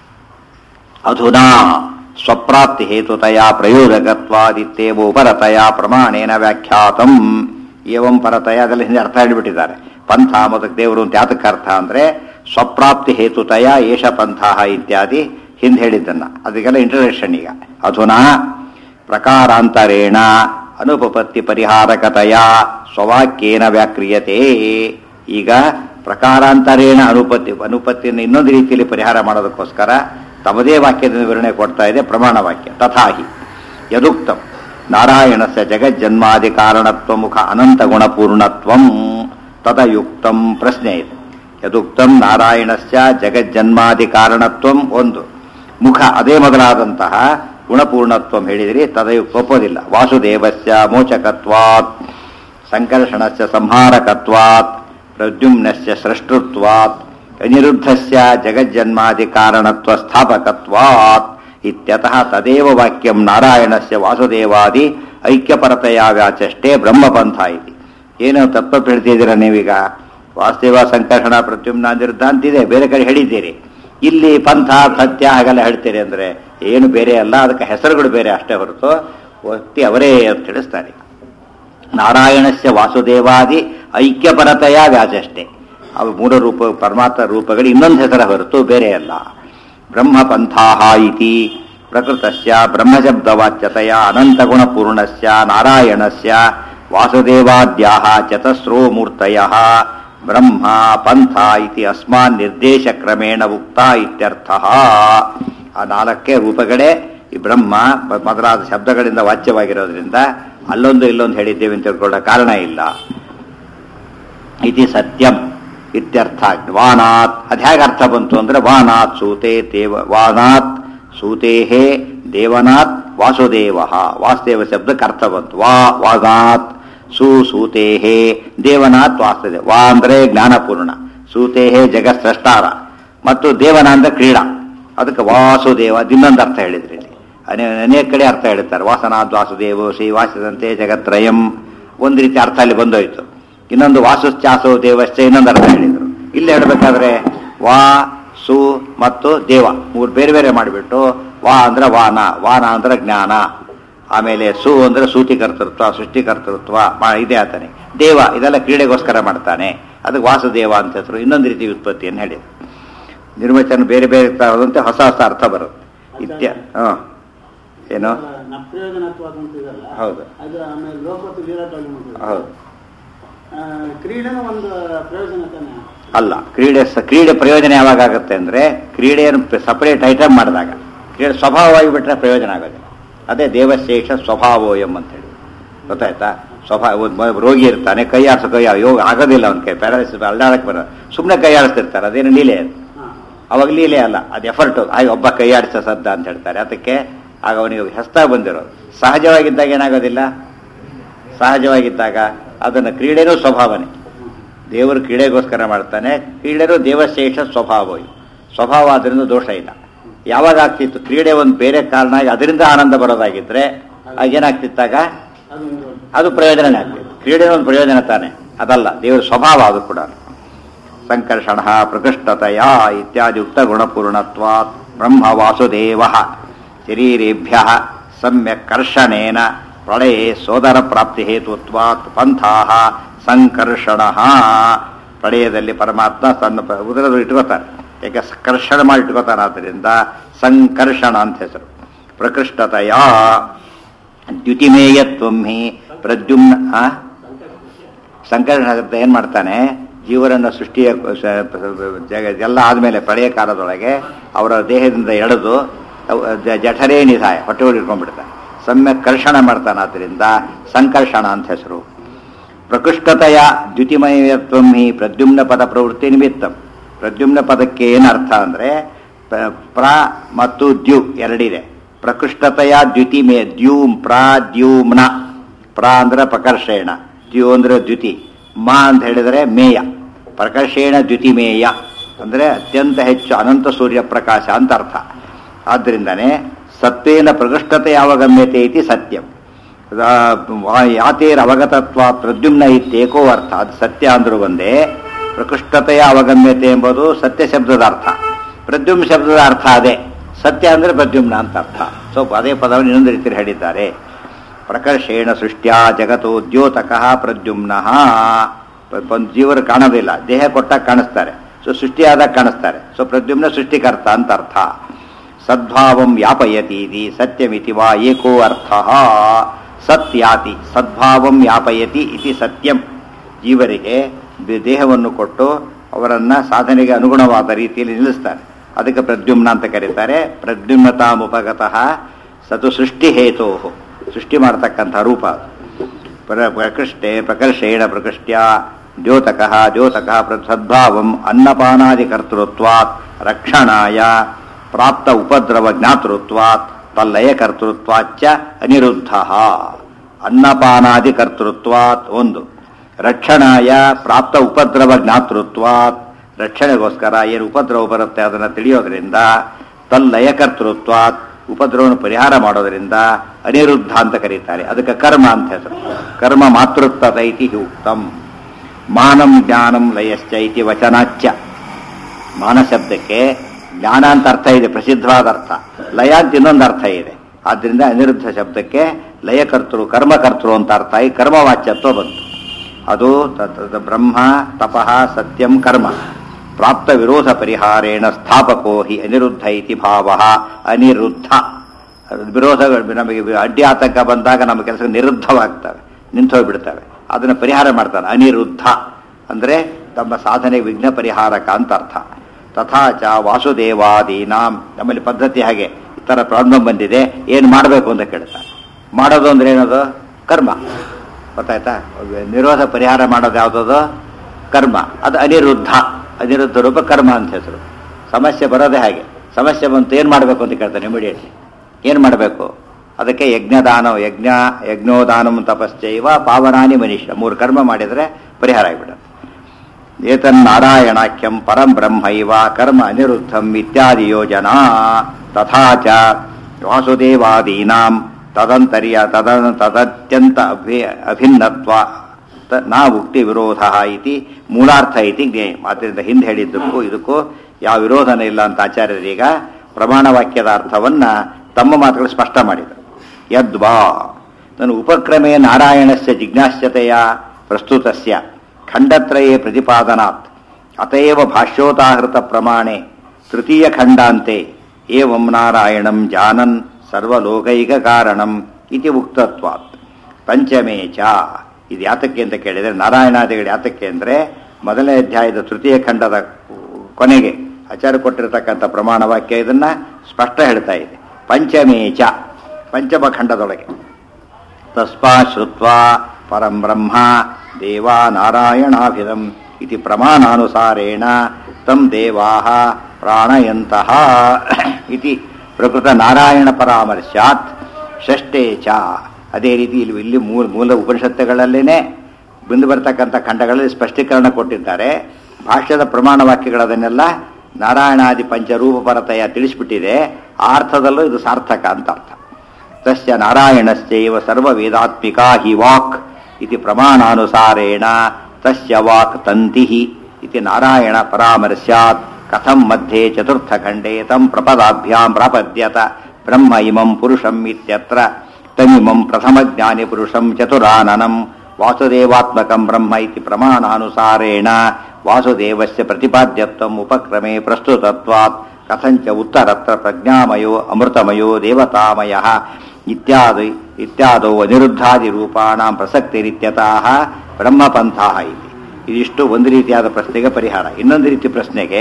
ಅಧುನಾ ಸ್ವಪ್ರಾಪ್ತಿ ಹೇತುತಯ ಪ್ರಯೋಜಕತ್ವಾದಿತ್ತೇವೋ ಪರತಯ ಪ್ರಮಾಣೇನ ವ್ಯಾಖ್ಯಾತಂ ಏವಂ ಪರತಯ ಅದೆಲ್ಲ ಹಿಂದೆ ಅರ್ಥ ಹೇಳಿಬಿಟ್ಟಿದ್ದಾರೆ ಪಂಥ ಮೊದಲು ದೇವರು ಅಂತ ಯಾತಕ್ಕೆ ಅರ್ಥ ಅಂದ್ರೆ ಸ್ವಪ್ರಾಪ್ತಿ ಹೇತುತಯ ಏಷ ಪಂಥಾಹ ಇತ್ಯಾದಿ ಹಿಂದೆ ಹೇಳಿದ್ದನ್ನ ಅದಕ್ಕೆಲ್ಲ ಇಂಟ್ರಡಕ್ಷನ್ ಈಗ ಅಧುನಾ ಪ್ರಕಾರಾಂತರೇಣ ಅನುಪಪತ್ತಿ ಪರಿಹಾರಕತೆಯ ಸ್ವವಾಕ್ಯೇನ ವ್ಯಾಕ್ರಿಯತೆ ಈಗ ಪ್ರಕಾರಾಂತರೇಣ ಅನುಪತ್ತಿ ಅನುಪತ್ತಿಯನ್ನು ಇನ್ನೊಂದು ರೀತಿಯಲ್ಲಿ ಪರಿಹಾರ ಮಾಡೋದಕ್ಕೋಸ್ಕರ ತಮ್ಮದೇ ವಾಕ್ಯದಿಂದ ವಿವರಣೆ ಕೊಡ್ತಾ ಇದೆ ಪ್ರಮಾಣ ವಾಕ್ಯ ತಥಾಹಿ ಯದುಕ್ತಂ ನಾರಾಯಣಸ್ಯ ಜಗಜ್ಜನ್ಮಾದಿ ಕಾರಣತ್ವ ಮುಖ ಅನಂತ ಗುಣಪೂರ್ಣತ್ವಂ ತದಯುಕ್ತಂ ಪ್ರಶ್ನೆ ಇದೆ ಯದುಕ್ತಂ ನಾರಾಯಣಸ್ಯ ಜಗಜ್ಜನ್ಮಾದಿ ಕಾರಣತ್ವಂ ಒಂದು ಮುಖ ಅದೇ ಮೊದಲಾದಂತಹ ಗುಣಪೂರ್ಣತ್ವಂ ಹೇಳಿದಿರಿ ತದಯುಕ್ತ ಒಪ್ಪೋದಿಲ್ಲ ವಾಸುದೇವಸ್ಯ ಮೋಚಕತ್ವಾತ್ ಸಂಕರ್ಷಣಸ್ಯ ಸಂಹಾರಕತ್ವಾತ್ ಪ್ರದ್ಯುಮ್ನಸ್ಯ ಸೃಷ್ಟೃತ್ವಾತ್ ಅನಿರುದ್ಧಸ್ಯ ಜಗಜ್ಜನ್ಮಾದಿ ಕಾರಣತ್ವ ಸ್ಥಾಪಕತ್ವಾತ್ ಇತ್ಯತಃ ತದೇವ ವಾಕ್ಯಂ ನಾರಾಯಣಸ್ಯ ವಾಸುದೇವಾದಿ ಐಕ್ಯಪರತೆಯ ವ್ಯಾಚಷ್ಟೇ ಬ್ರಹ್ಮಪಂಥ ಇತಿ ಏನು ತತ್ವ ಹೇಳ್ತಿದ್ದೀರಾ ನೀವೀಗ ವಾಸುದೇವ ಸಂಕರ್ಷಣ ಪ್ರದ್ಯುಮ್ನ ಅನಿರುದ್ಧ ಅಂತಿದೆ ಬೇರೆ ಕಡೆ ಹೇಳಿದ್ದೀರಿ ಇಲ್ಲಿ ಪಂಥ ಸತ್ಯ ಹಾಗೆಲ್ಲ ಹೇಳ್ತೀರಿ ಅಂದ್ರೆ ಏನು ಬೇರೆ ಅಲ್ಲ ಅದಕ್ಕೆ ಹೆಸರುಗಳು ಬೇರೆ ಅಷ್ಟೇ ಹೊರತು ವ್ಯಕ್ತಿ ಅವರೇ ಅಂತ ತಿಳಿಸ್ತಾರೆ ನಾರಾಯಣಸ್ಯ ವಾಸುದೇವಾದಿ ಐಕ್ಯಪರತೆಯ ವ್ಯಾಜಷ್ಟೇ ಅವು ಮೂಲ ರೂಪ ಪರಮಾತ್ಮ ರೂಪಗಳು ಇನ್ನೊಂದು ಹೆಸರ ಹೊರತು ಬೇರೆ ಅಲ್ಲ ಬ್ರಹ್ಮಪಂಥಾಹ ಇತಿ ಪ್ರಕೃತಸ್ಯ ಬ್ರಹ್ಮಶಬ್ದವಾಚ್ಯತೆಯ ಅನಂತಗುಣಪೂರ್ಣಸ್ಯ ನಾರಾಯಣಸ್ಯ ವಾಸುದೇವಾದ್ಯಾಹ ಚತಸ್ರೋ ಮೂರ್ತಯಃ ಬ್ರಹ್ಮ ಪಂಥ ಇತಿ ಅಸ್ಮಾನ್ ನಿರ್ದೇಶ ಕ್ರಮೇಣ ಉಕ್ತ ಇತ್ಯರ್ಥಃ ಆ ನಾಲ್ಕೇ ರೂಪಗಳೇ ಈ ಬ್ರಹ್ಮ ಮ- ಮೊದಲಾದ ಶಬ್ದಗಳಿಂದ ವಾಚ್ಯವಾಗಿರೋದ್ರಿಂದ ಅಲ್ಲೊಂದು ಇಲ್ಲೊಂದು ಹೇಳಿದ್ದೇವೆ ಅಂತ ತಿಳ್ಕೊಳ್ಳೋ ಕಾರಣ ಇಲ್ಲ ಇತಿ ಸತ್ಯಂ ಇತ್ಯರ್ಥ ವಾನಾತ್ ಅದು ಹೇಗೆ ಅರ್ಥ ಬಂತು ಅಂದ್ರೆ ವಾನಾತ್ ಸೂತೆ ದೇವ ವಾನಾತ್ ಸೂತೇಹೇ ದೇವನಾಥ್ ವಾಸುದೇವ ವಾಸುದೇವ ಶಬ್ದಕ್ಕೆ ಅರ್ಥ ಬಂತು ವಾ ವಾಗಾತ್ ಸು ಸೂತೇಹೇ ದೇವನಾಥ್ ವಾಸುದೇವ ವಾ ಅಂದ್ರೆ ಜ್ಞಾನಪೂರ್ಣ ಸೂತೇಹೇ ಜಗತ್ಸೃಷ್ಟಾರ ಮತ್ತು ದೇವನ ಅಂದ್ರೆ ಕ್ರೀಡಾ ಅದಕ್ಕೆ ವಾಸುದೇವ ಇನ್ನೊಂದು ಅರ್ಥ ಹೇಳಿದ್ರಿ ಇಲ್ಲಿ ಅನೇ- ಅನೇಕ ಕಡೆ ಅರ್ಥ ಹೇಳ್ತಾರೆ ವಾಸನಾಥ್ ವಾಸುದೇವ ಶ್ರೀ ವಾಸದಂತೆ ಜಗತ್ರಯಂ ಒಂದು ರೀತಿ ಅರ್ಥ ಅಲ್ಲಿ ಬಂದೋಯ್ತು ಇನ್ನೊಂದು ವಾಸುಶ್ಚಾಸೋ ದೇವಶ್ಚ ಇನ್ನೊಂದು ಅರ್ಥ ಹೇಳಿದರು ಇಲ್ಲಿ ಹೇಳ್ಬೇಕಾದ್ರೆ ವಾ ಸು ಮತ್ತು ದೇವ ಮೂರು ಬೇರೆ ಬೇರೆ ಮಾಡಿಬಿಟ್ಟು ವಾ ಅಂದ್ರೆ ವಾನ ವಾನ ಅಂದ್ರೆ ಜ್ಞಾನ ಆಮೇಲೆ ಸು ಅಂದ್ರೆ ಸೂತಿಕರ್ತೃತ್ವ ಸೃಷ್ಟಿಕರ್ತೃತ್ವ ಮಾ- ಇದೆ ಆತನೇ ದೇವ ಇದೆಲ್ಲ ಕ್ರೀಡೆಗೋಸ್ಕರ ಮಾಡ್ತಾನೆ ಅದಕ್ಕೆ ವಾಸುದೇವ ಅಂತ ಹೆಸರು ಇನ್ನೊಂದು ರೀತಿ ಉತ್ಪತ್ತಿಯನ್ನು ಹೇಳಿದ್ರು ನಿರ್ವಚನ ಬೇರೆ ಬೇರೆ ತರದಂತೆ ಹೊಸ ಹೊಸ ಅರ್ಥ ಬರುತ್ತೆ ಇತ್ಯ ಹ ಏನು ನಪ್ರಯೋಜನತ್ವಾದ ಅಂತ ಇದಲ್ಲ ಹೌದು ಅದು ಆಮೇಲೆ ಲೋಕತ್ತು ವಿರಾಟವಾಗಿ ಮಾಡ್ತಾರೆ. ಹೌದು ಆ, ಕ್ರೀಡೆನೂ ಒಂದು ಪ್ರಯೋಜನ ತಾನೆ ಅಲ್ಲ ಕ್ರೀಡೆ ಸ- ಕ್ರೀಡೆ ಪ್ರಯೋಜನ ಯಾವಾಗ ಆಗುತ್ತೆ ಅಂದ್ರೆ ಕ್ರೀಡೆಯನ್ನು ಸಪರೇಟ್ ಐಟಮ್ ಮಾಡಿದಾಗ ಕ್ರೀಡೆ ಸ್ವಭಾವವಾಗಿ ಬಿಟ್ರೆ ಪ್ರಯೋಜನ ಆಗೋದಿಲ್ಲ ಅದೇ ದೇವಶೇಷ ಸ್ವಭಾವೋಯಂ ಅಂತ ಹೇಳಿ ಗೊತ್ತಾಯ್ತಾ ಸ್ವಭಾವ ಒಬ್ಬ ರೋಗಿ ಇರ್ತಾನೆ ಕೈ ಆಡಿಸೋ ಕೈ ಯೋಗ ಆಗೋದಿಲ್ಲ ಅವನ ಕೈ ಪ್ಯಾರಾಲಿಸಿಸ್ ಅಲ್ಲಾಡಕ್ಕೆ ಬರೋ ಸುಮ್ಮನೆ ಕೈ ಆಡಿಸ್ತಿರ್ತಾರೆ ಅದೇನು ಲೀಲೆ ಅದು ಹಾ ಅವಾಗ ಲೀಲೆ ಅಲ್ಲ ಅದು ಎಫರ್ಟ್ ಆಗ ಒಬ್ಬ ಕೈ ಆಡಿಸೋ ಸದ್ದ ಅಂತ ಹೇಳ್ತಾರೆ ಅದಕ್ಕೆ ಆಗ ಅವನಿಗೆ ಹೆಸ್ತಾಗಿ ಬಂದಿರೋದು ಸಹಜವಾಗಿದ್ದಾಗ ಏನಾಗೋದಿಲ್ಲ ಸಹಜವಾಗಿದ್ದಾಗ ಅದನ್ನು ಕ್ರೀಡೆನೂ ಸ್ವಭಾವನೆ ದೇವರು ಕ್ರೀಡೆಗೋಸ್ಕರ ಮಾಡ್ತಾನೆ ಕ್ರೀಡೆನೂ ದೇವಶೇಷ ಸ್ವಭಾವ ಇದು ಸ್ವಭಾವ ಅದರಿಂದ ದೋಷ ಇಲ್ಲ ಯಾವಾಗ ಆಗ್ತಿತ್ತು ಕ್ರೀಡೆ ಒಂದು ಬೇರೆ ಕಾರಣ ಆಗಿ ಅದರಿಂದ ಆನಂದ ಬರೋದಾಗಿದ್ರೆ ಆಗ ಏನಾಗ್ತಿತ್ತಾಗ ಅದು ಒಂದು ಅದು ಪ್ರಯೋಜನನೇ ಆಗ್ತಿತ್ತು ಕ್ರೀಡೆ ಒಂದು ಪ್ರಯೋಜನ ತಾನೆ ಅದಲ್ಲ ದೇವರ ಸ್ವಭಾವ ಅದು ಕೂಡ ಸಂಕರ್ಷಣ ಪ್ರಕೃಷ್ಟತೆಯ ಇತ್ಯಾದಿ ಉಕ್ತ ಗುಣಪೂರ್ಣತ್ವಾತ್ ಬ್ರಹ್ಮ ವಾಸುದೇವ ಶರೀರೇಭ್ಯ ಸಮ್ಯಕ್ ಕರ್ಷಣೇನ ಪ್ರಳಯೇ ಸೋದರ ಪ್ರಾಪ್ತಿ ಹೇತುತ್ವಾತ್ ಪಂಥಾ ಸಂಕರ್ಷಣ ಪ್ರಳಯದಲ್ಲಿ ಪರಮಾತ್ಮ ತನ್ನ ಪ- ಉದರದಲ್ಲಿ ಇಟ್ಕೋತಾರೆ ಯಾಕೆ ಸ- ಕರ್ಷಣ ಮಾಡಿ ಇಟ್ಕೋತಾನೆ ಆದ್ದರಿಂದ ಸಂಕರ್ಷಣ ಅಂತ ಹೆಸರು ಪ್ರಕೃಷ್ಟತೆಯ ದ್ಯುತಿಮೇಯತ್ವಂ ಹಿ ಪ್ರದ್ಯುಮ್ನ ಆ? ಸಂಕರ್ಷಣ ಏನ್ ಮಾಡ್ತಾನೆ ಜೀವರನ್ನ ಸೃಷ್ಟಿಯ ಸ- ಜಗ ಎಲ್ಲ ಆದ್ಮೇಲೆ ಪ್ರಳಯ ಕಾಲದೊಳಗೆ ಅವರ ದೇಹದಿಂದ ಎಳೆದು ಅವ್- ಜ- ಜಠರೇ ನಿಧಾಯ ಹೊಟ್ಟೆ ಒಳಗೆ ಇಟ್ಕೊಂಡ್ಬಿಡ್ತಾನೆ ಸಮ್ಯಕ್ ಕರ್ಷಣ ಮಾಡ್ತಾನೆ ಆದ್ದರಿಂದ ಸಂಕರ್ಷಣ ಅಂತ ಹೆಸರು ಪ್ರಕೃಷ್ಟತೆಯ ದ್ಯುತಿಮಯತ್ವಂ ಹಿ ಪ್ರದ್ಯುಮ್ನ ಪದ ಪ್ರವೃತ್ತಿ ನಿಮಿತ್ತಂ ಪ್ರದ್ಯುಮ್ನ ಪದಕ್ಕೆ ಏನು ಅರ್ಥ ಅಂದ್ರೆ ಪ- ಪ್ರ ಮತ್ತು ದ್ಯು ಎರಡಿದೆ ಪ್ರಕೃಷ್ಟತೆಯ ದ್ಯುತಿಮೇ ದ್ಯೂಮ್ ಪ್ರ ದ್ಯೂಮ್ನ ಪ್ರ ಅಂದ್ರೆ ಪ್ರಕರ್ಷೇಣ ದ್ಯು ಅಂದ್ರೆ ದ್ಯುತಿ ಮ ಅಂತ ಹೇಳಿದರೆ ಮೇಯ ಪ್ರಕರ್ಷೇಣ ದ್ಯುತಿಮೇಯ ಅಂದ್ರೆ ಅತ್ಯಂತ ಹೆಚ್ಚು ಅನಂತ ಸೂರ್ಯ ಪ್ರಕಾಶ ಅಂತ ಅರ್ಥ ಆದ್ದರಿಂದನೇ ಸತ್ವೇನ ಪ್ರಕೃಷ್ಟತೆ ಅವಗಮ್ಯತೆ ಇತಿ ಸತ್ಯಂ ಯಾತೇರ ಅವಗತತ್ವ ಪ್ರದ್ಯುಮ್ನ ಇತ್ತೇಕೋ ಅರ್ಥ ಅದು ಸತ್ಯ ಅಂದ್ರೂ ಒಂದೇ ಪ್ರಕೃಷ್ಟತೆಯ ಅವಗಮ್ಯತೆ ಎಂಬುದು ಸತ್ಯ ಶಬ್ದದ ಅರ್ಥ ಪ್ರದ್ಯುಮ್ನ ಶಬ್ದದ ಅರ್ಥ ಅದೇ ಸತ್ಯ ಅಂದ್ರೆ ಪ್ರದ್ಯುಮ್ನ ಅಂತ ಅರ್ಥ ಸೊ ಅದೇ ಪದವನ್ನು ಇನ್ನೊಂದು ರೀತಿಯಲ್ಲಿ ಹೇಳಿದ್ದಾರೆ ಪ್ರಕರ್ಷೇಣ ಸೃಷ್ಟ್ಯ ಜಗತ್ತು ದ್ಯೋತಕಃ ಪ್ರದ್ಯುಮ್ನ ಒಂದು ಜೀವರು ಕಾಣೋದಿಲ್ಲ ದೇಹ ಕೊಟ್ಟಾಗ ಕಾಣಿಸ್ತಾರೆ ಸೊ ಸೃಷ್ಟಿಯಾದಾಗ ಕಾಣಿಸ್ತಾರೆ ಸೊ ಪ್ರದ್ಯುಮ್ನ ಸೃಷ್ಟಿಕರ್ತ ಅಂತ ಅರ್ಥ ಸದ್ಭಾವಂ ಯಾಪಯತೀತಿ ಸತ್ಯಮಿತಿ ವಾ ಏಕೋ ಅರ್ಥ ಸತ್ಯಾತಿ ಸದ್ಭಾವಂ ಯಾಪಯತಿ ಇತಿ ಸತ್ಯಂ ಜೀವರಿಗೆ ದೇ- ದೇಹವನ್ನು ಕೊಟ್ಟು ಅವರನ್ನ ಸಾಧನೆಗೆ ಅನುಗುಣವಾದ ರೀತಿಯಲ್ಲಿ ನಿಲ್ಲಿಸ್ತಾರೆ ಅದಕ್ಕೆ ಪ್ರದ್ಯುಮ್ನ ಅಂತ ಕರೀತಾರೆ ಪ್ರದ್ಯುಮ್ನತಾಮುಪಗತಃ ಸತು ಸೃಷ್ಟಿ ಹೇತೋ ಸೃಷ್ಟಿ ಮಾಡತಕ್ಕಂಥ ರೂಪ ಅದು. ಪ್ರ- ಪ್ರಕೃಷ್ಟೆ ಪ್ರಕರ್ಷೇಣ ಪ್ರಕೃಷ್ಟ್ಯ ದ್ಯೋತಕಃ ದ್ಯೋತಕಃ ಪ್ರ- ಸದ್ಭಾವಂ ಅನ್ನಪಾನಾದಿ ಕರ್ತೃತ್ವಾತ್ ರಕ್ಷಣಾಯ ಪ್ರಾಪ್ತ ಉಪದ್ರವ ಜ್ಞಾತೃತ್ವಾತ್ ತಲ್ಲಯ ಕರ್ತೃತ್ವಾಚ್ಚ ಅನಿರುದ್ಧ ಅನ್ನಪಾನಾದಿ ಕರ್ತೃತ್ವಾತ್ ಒಂದು ರಕ್ಷಣಾಯ ಪ್ರಾಪ್ತ ಉಪದ್ರವ ಜ್ಞಾತೃತ್ವಾತ್ ರಕ್ಷಣೆಗೋಸ್ಕರ ಏನು ಉಪದ್ರವ ಬರುತ್ತೆ ಅದನ್ನು ತಿಳಿಯೋದ್ರಿಂದ ತಲ್ಲಯ ಕರ್ತೃತ್ವಾತ್ ಉಪದ್ರವವನ್ನು ಪರಿಹಾರ ಮಾಡೋದರಿಂದ ಅನಿರುದ್ಧ ಅಂತ ಕರೀತಾರೆ ಅದಕ್ಕೆ ಕರ್ಮ ಅಂತ ಹೆಸರು ಕರ್ಮ ಮಾತೃತ್ವದೈತಿ ಉಕ್ತಂ ಮಾನಂ ಜ್ಞಾನಂ ಲಯಶ್ಚ ಇತಿ ವಚನಾಚ್ಯ ಮಾನ ಶಬ್ದಕ್ಕೆ ಜ್ಞಾನ ಅಂತ ಅರ್ಥ ಇದೆ ಪ್ರಸಿದ್ಧವಾದ ಅರ್ಥ ಲಯ ಅಂತ ಇನ್ನೊಂದು ಅರ್ಥ ಇದೆ ಆದ್ದರಿಂದ ಅನಿರುದ್ಧ ಶಬ್ದಕ್ಕೆ ಲಯಕರ್ತೃ ಕರ್ಮಕರ್ತೃ ಅಂತ ಅರ್ಥ ಈ ಕರ್ಮವಾಚ್ಯತ್ವ ಬಂತು ಅದು ತ- ತ- ತ- ಬ್ರಹ್ಮ ತಪಃ ಸತ್ಯಂ ಕರ್ಮ ಪ್ರಾಪ್ತ ವಿರೋಧ ಪರಿಹಾರೇಣ ಸ್ಥಾಪಕೋ ಹಿ ಅನಿರುದ್ಧ ಇತಿ ಭಾವ ಅನಿರುದ್ಧ ವಿರೋಧಗಳು ನಮಗೆ ಅಡ್ಡಿ ಆತಂಕ ಬಂದಾಗ ನಮ್ಮ ಕೆಲಸ ನಿರುದ್ಧವಾಗ್ತವೆ ನಿಂತು ಹೋಗ್ಬಿಡ್ತವೆ ಅದನ್ನು ಪರಿಹಾರ ಮಾಡ್ತಾನೆ ಅನಿರುದ್ಧ ಅಂದರೆ ತಮ್ಮ ಸಾಧನೆ ವಿಘ್ನ ಪರಿಹಾರಕ ಅಂತ ಅರ್ಥ ತಥಾಚ ವಾಸುದೇವಾದೀನಾಂ ನಮ್ಮಲ್ಲಿ ಪದ್ಧತಿ ಹಾಗೆ ಈ ಥರ ಪ್ರಾಬ್ಲಮ್ ಬಂದಿದೆ ಏನು ಮಾಡಬೇಕು ಅಂತ ಕೇಳ್ತಾರೆ ಮಾಡೋದು ಅಂದ್ರೆ ಏನದು ಕರ್ಮ ಗೊತ್ತಾಯ್ತಾ ನಿರೋಧ ಪರಿಹಾರ ಮಾಡೋದು ಯಾವುದದು ಕರ್ಮ ಅದು ಅನಿರುದ್ಧ ಅನಿರುದ್ಧ ರೂಪ ಕರ್ಮ ಅಂತ ಹೆಸರು ಸಮಸ್ಯೆ ಬರೋದೇ ಹಾಗೆ ಸಮಸ್ಯೆ ಬಂತು ಏನು ಮಾಡಬೇಕು ಅಂತ ಕೇಳ್ತಾನೆ ಇಮಿಡಿಯೇಟ್ಲಿ ಏನು ಮಾಡಬೇಕು ಅದಕ್ಕೆ ಯಜ್ಞದಾನ ಯಜ್ಞ ಯಜ್ಞೋದಾನಂ ತಪಶ್ಚೈವ ಪಾವನಾನಿ ಮನುಷ್ಯ ಮೂರು ಕರ್ಮ ಮಾಡಿದರೆ ಪರಿಹಾರ ಆಗಿಬಿಡುತ್ತೆ ಏತನ್ನಾರಾಯಣಾಖ್ಯಂ ಪರಂ ಬ್ರಹ್ಮೈವ ಕರ್ಮ ಅನಿರುದ್ಧಂ ಇತ್ಯಾದಿ ಯೋಜನಾ ತಥಾ ಚ ವಾಸುದೇವಾದೀನಾಂ ತದಂತರ್ಯ ತದ ತದತ್ಯಂತ ಅಭಿ ಅಭಿನ್ನತ್ವ ತ- ನಾ ಉಕ್ತಿ ವಿರೋಧ ಇತಿ ಮೂಲಾರ್ಥ ಇತಿ ಜ್ಞೇಯ ಆದ್ದರಿಂದ ಹಿಂದೆ ಹೇಳಿದ್ದಕ್ಕೂ ಇದಕ್ಕೂ ಯಾವ ವಿರೋಧನೇ ಇಲ್ಲ ಅಂತ ಆಚಾರ್ಯರೀಗ ಪ್ರಮಾಣ ವಾಕ್ಯದ ಅರ್ಥವನ್ನ ತಮ್ಮ ಮಾತುಗಳು ಸ್ಪಷ್ಟ ಮಾಡಿದರು ಯದ್ವಾ ನಾನು ಉಪಕ್ರಮೇ ನಾರಾಯಣಸ್ಯ ಜಿಜ್ಞಾಸ್ಯತೆಯ ಪ್ರಸ್ತುತಸ್ಯ ಖಂಡತ್ರಯೇ ಪ್ರತಿಪಾದನಾತ್ ಅತಯವ ಭಾಷ್ಯೋತಾಹೃತ ಪ್ರಮಾಣೆ ತೃತೀಯ ಖಂಡಾಂತೆ ಏವಂ ನಾರಾಯಣಂ ಜಾನನ್ ಸರ್ವಲೋಕೈಕ ಕಾರಣಂ ಇತಿ ಉಕ್ತತ್ವಾತ್ ಪಂಚಮೇ ಚ ಇದು ಯಾತಕ್ಕೆ ಅಂತ ಕೇಳಿದರೆ ನಾರಾಯಣಾದಿಗಳು ಯಾತಕ್ಕೆ ಅಂದರೆ ಮೊದಲನೇ ಅಧ್ಯಾಯದ ತೃತೀಯ ಖಂಡದ ಕೊನೆಗೆ ಆಚಾರ್ಯ ಕೊಟ್ಟಿರತಕ್ಕಂಥ ಪ್ರಮಾಣ ವಾಕ್ಯ ಇದನ್ನ ಸ್ಪಷ್ಟ ಹೇಳ್ತಾ ಇದೆ ಪಂಚಮೇ ಚ ಪಂಚಮ ಖಂಡದೊಳಗೆ ತಸ್ಮಾ ಶ್ರುತ್ವಾ ಪರಂ ಬ್ರಹ್ಮ ದೇವಾ ನಾರಾಯಣಾಭಿಧಂ ಇತಿ ಪ್ರಮಾಣಾನುಸಾರೇಣ ತಂ ದೇವಾಹ ಪ್ರಾಣಯಂತಹ ಇತಿ ಪ್ರಕೃತ ನಾರಾಯಣ ಪರಾಮರ್ಶಾತ್ ಷಷ್ಟೇ ಚ ಅದೇ ರೀತಿ ಇಲ್ಲಿ ಇಲ್ಲಿ ಮೂಲ ಮೂಲ ಉಪನಿಷತ್ತುಗಳಲ್ಲೇನೆ ಬಂದು ಬರ್ತಕ್ಕಂಥ ಖಂಡಗಳಲ್ಲಿ ಸ್ಪಷ್ಟೀಕರಣ ಕೊಟ್ಟಿದ್ದಾರೆ ಭಾಷ್ಯದ ಪ್ರಮಾಣ ವಾಕ್ಯಗಳದನ್ನೆಲ್ಲ ನಾರಾಯಣಾದಿ ಪಂಚರೂಪ ಪರತೆಯ ತಿಳಿಸ್ಬಿಟ್ಟಿದೆ ಆ ಅರ್ಥದಲ್ಲೂ ಇದು ಸಾರ್ಥಕ ಅಂತ ಅರ್ಥ ತಸ್ಯ ನಾರಾಯಣಶ್ಚೈವ ಸರ್ವವೇದಾತ್ಮಿಕಾ ಹಿ ವಾಕ್ ಇತಿ ಪ್ರಮಾಣಾನುಸಾರೇಣ ತಸ್ಯ ವಾಕ್ ತಂತಿ ಇತಿ ನಾರಾಯಣ ಪರಾಮರ್ಶ್ಯಾತ್ ಕಥಂ ಮಧ್ಯೆ ಚತುರ್ಥಖಂಡೇ ತಂ ಪ್ರಪದಾಭ್ಯಾಂ ಪ್ರಾಪದ್ಯತ ಬ್ರಹ್ಮ ಇಮಂ ಪುರುಷಂ ಇತ್ಯತ್ರ ತಮಿಮಂ ಪ್ರಥಮಜ್ಞಾನಿ ಪುರುಷಂ ಚತುರಾನನಂ ವಾಸುದೇವಾತ್ಮಕಂ ಬ್ರಹ್ಮ ಇತಿ ಪ್ರಮಾಣಾನುಸಾರೇಣ ವಾಸುದೇವಸ್ಯ ಪ್ರತಿಪಾದ್ಯತ್ವಂ ಉಪಕ್ರಮೆ ಪ್ರಸ್ತುತತ್ವಾತ್ ಕಥಂಚ ಉತ್ತರತ್ರ ಪ್ರಜ್ಞಾಮಯೋ ಅಮೃತಮಯೋ ದೇವತಾಮಯ ಇತ್ಯಾದಿ ಇತ್ಯಾದೌ ಅನಿರುದ್ಧಾದಿ ರೂಪಾಣಾಂ ಪ್ರಸಕ್ತಿರಿತ್ಯತಃ ಬ್ರಹ್ಮಪಂಥಾ ಇತಿ ಇದಿಷ್ಟು ಒಂದು ರೀತಿಯಾದ ಪ್ರಶ್ನೆಗೆ ಪರಿಹಾರ ಇನ್ನೊಂದು ರೀತಿ ಪ್ರಶ್ನೆಗೆ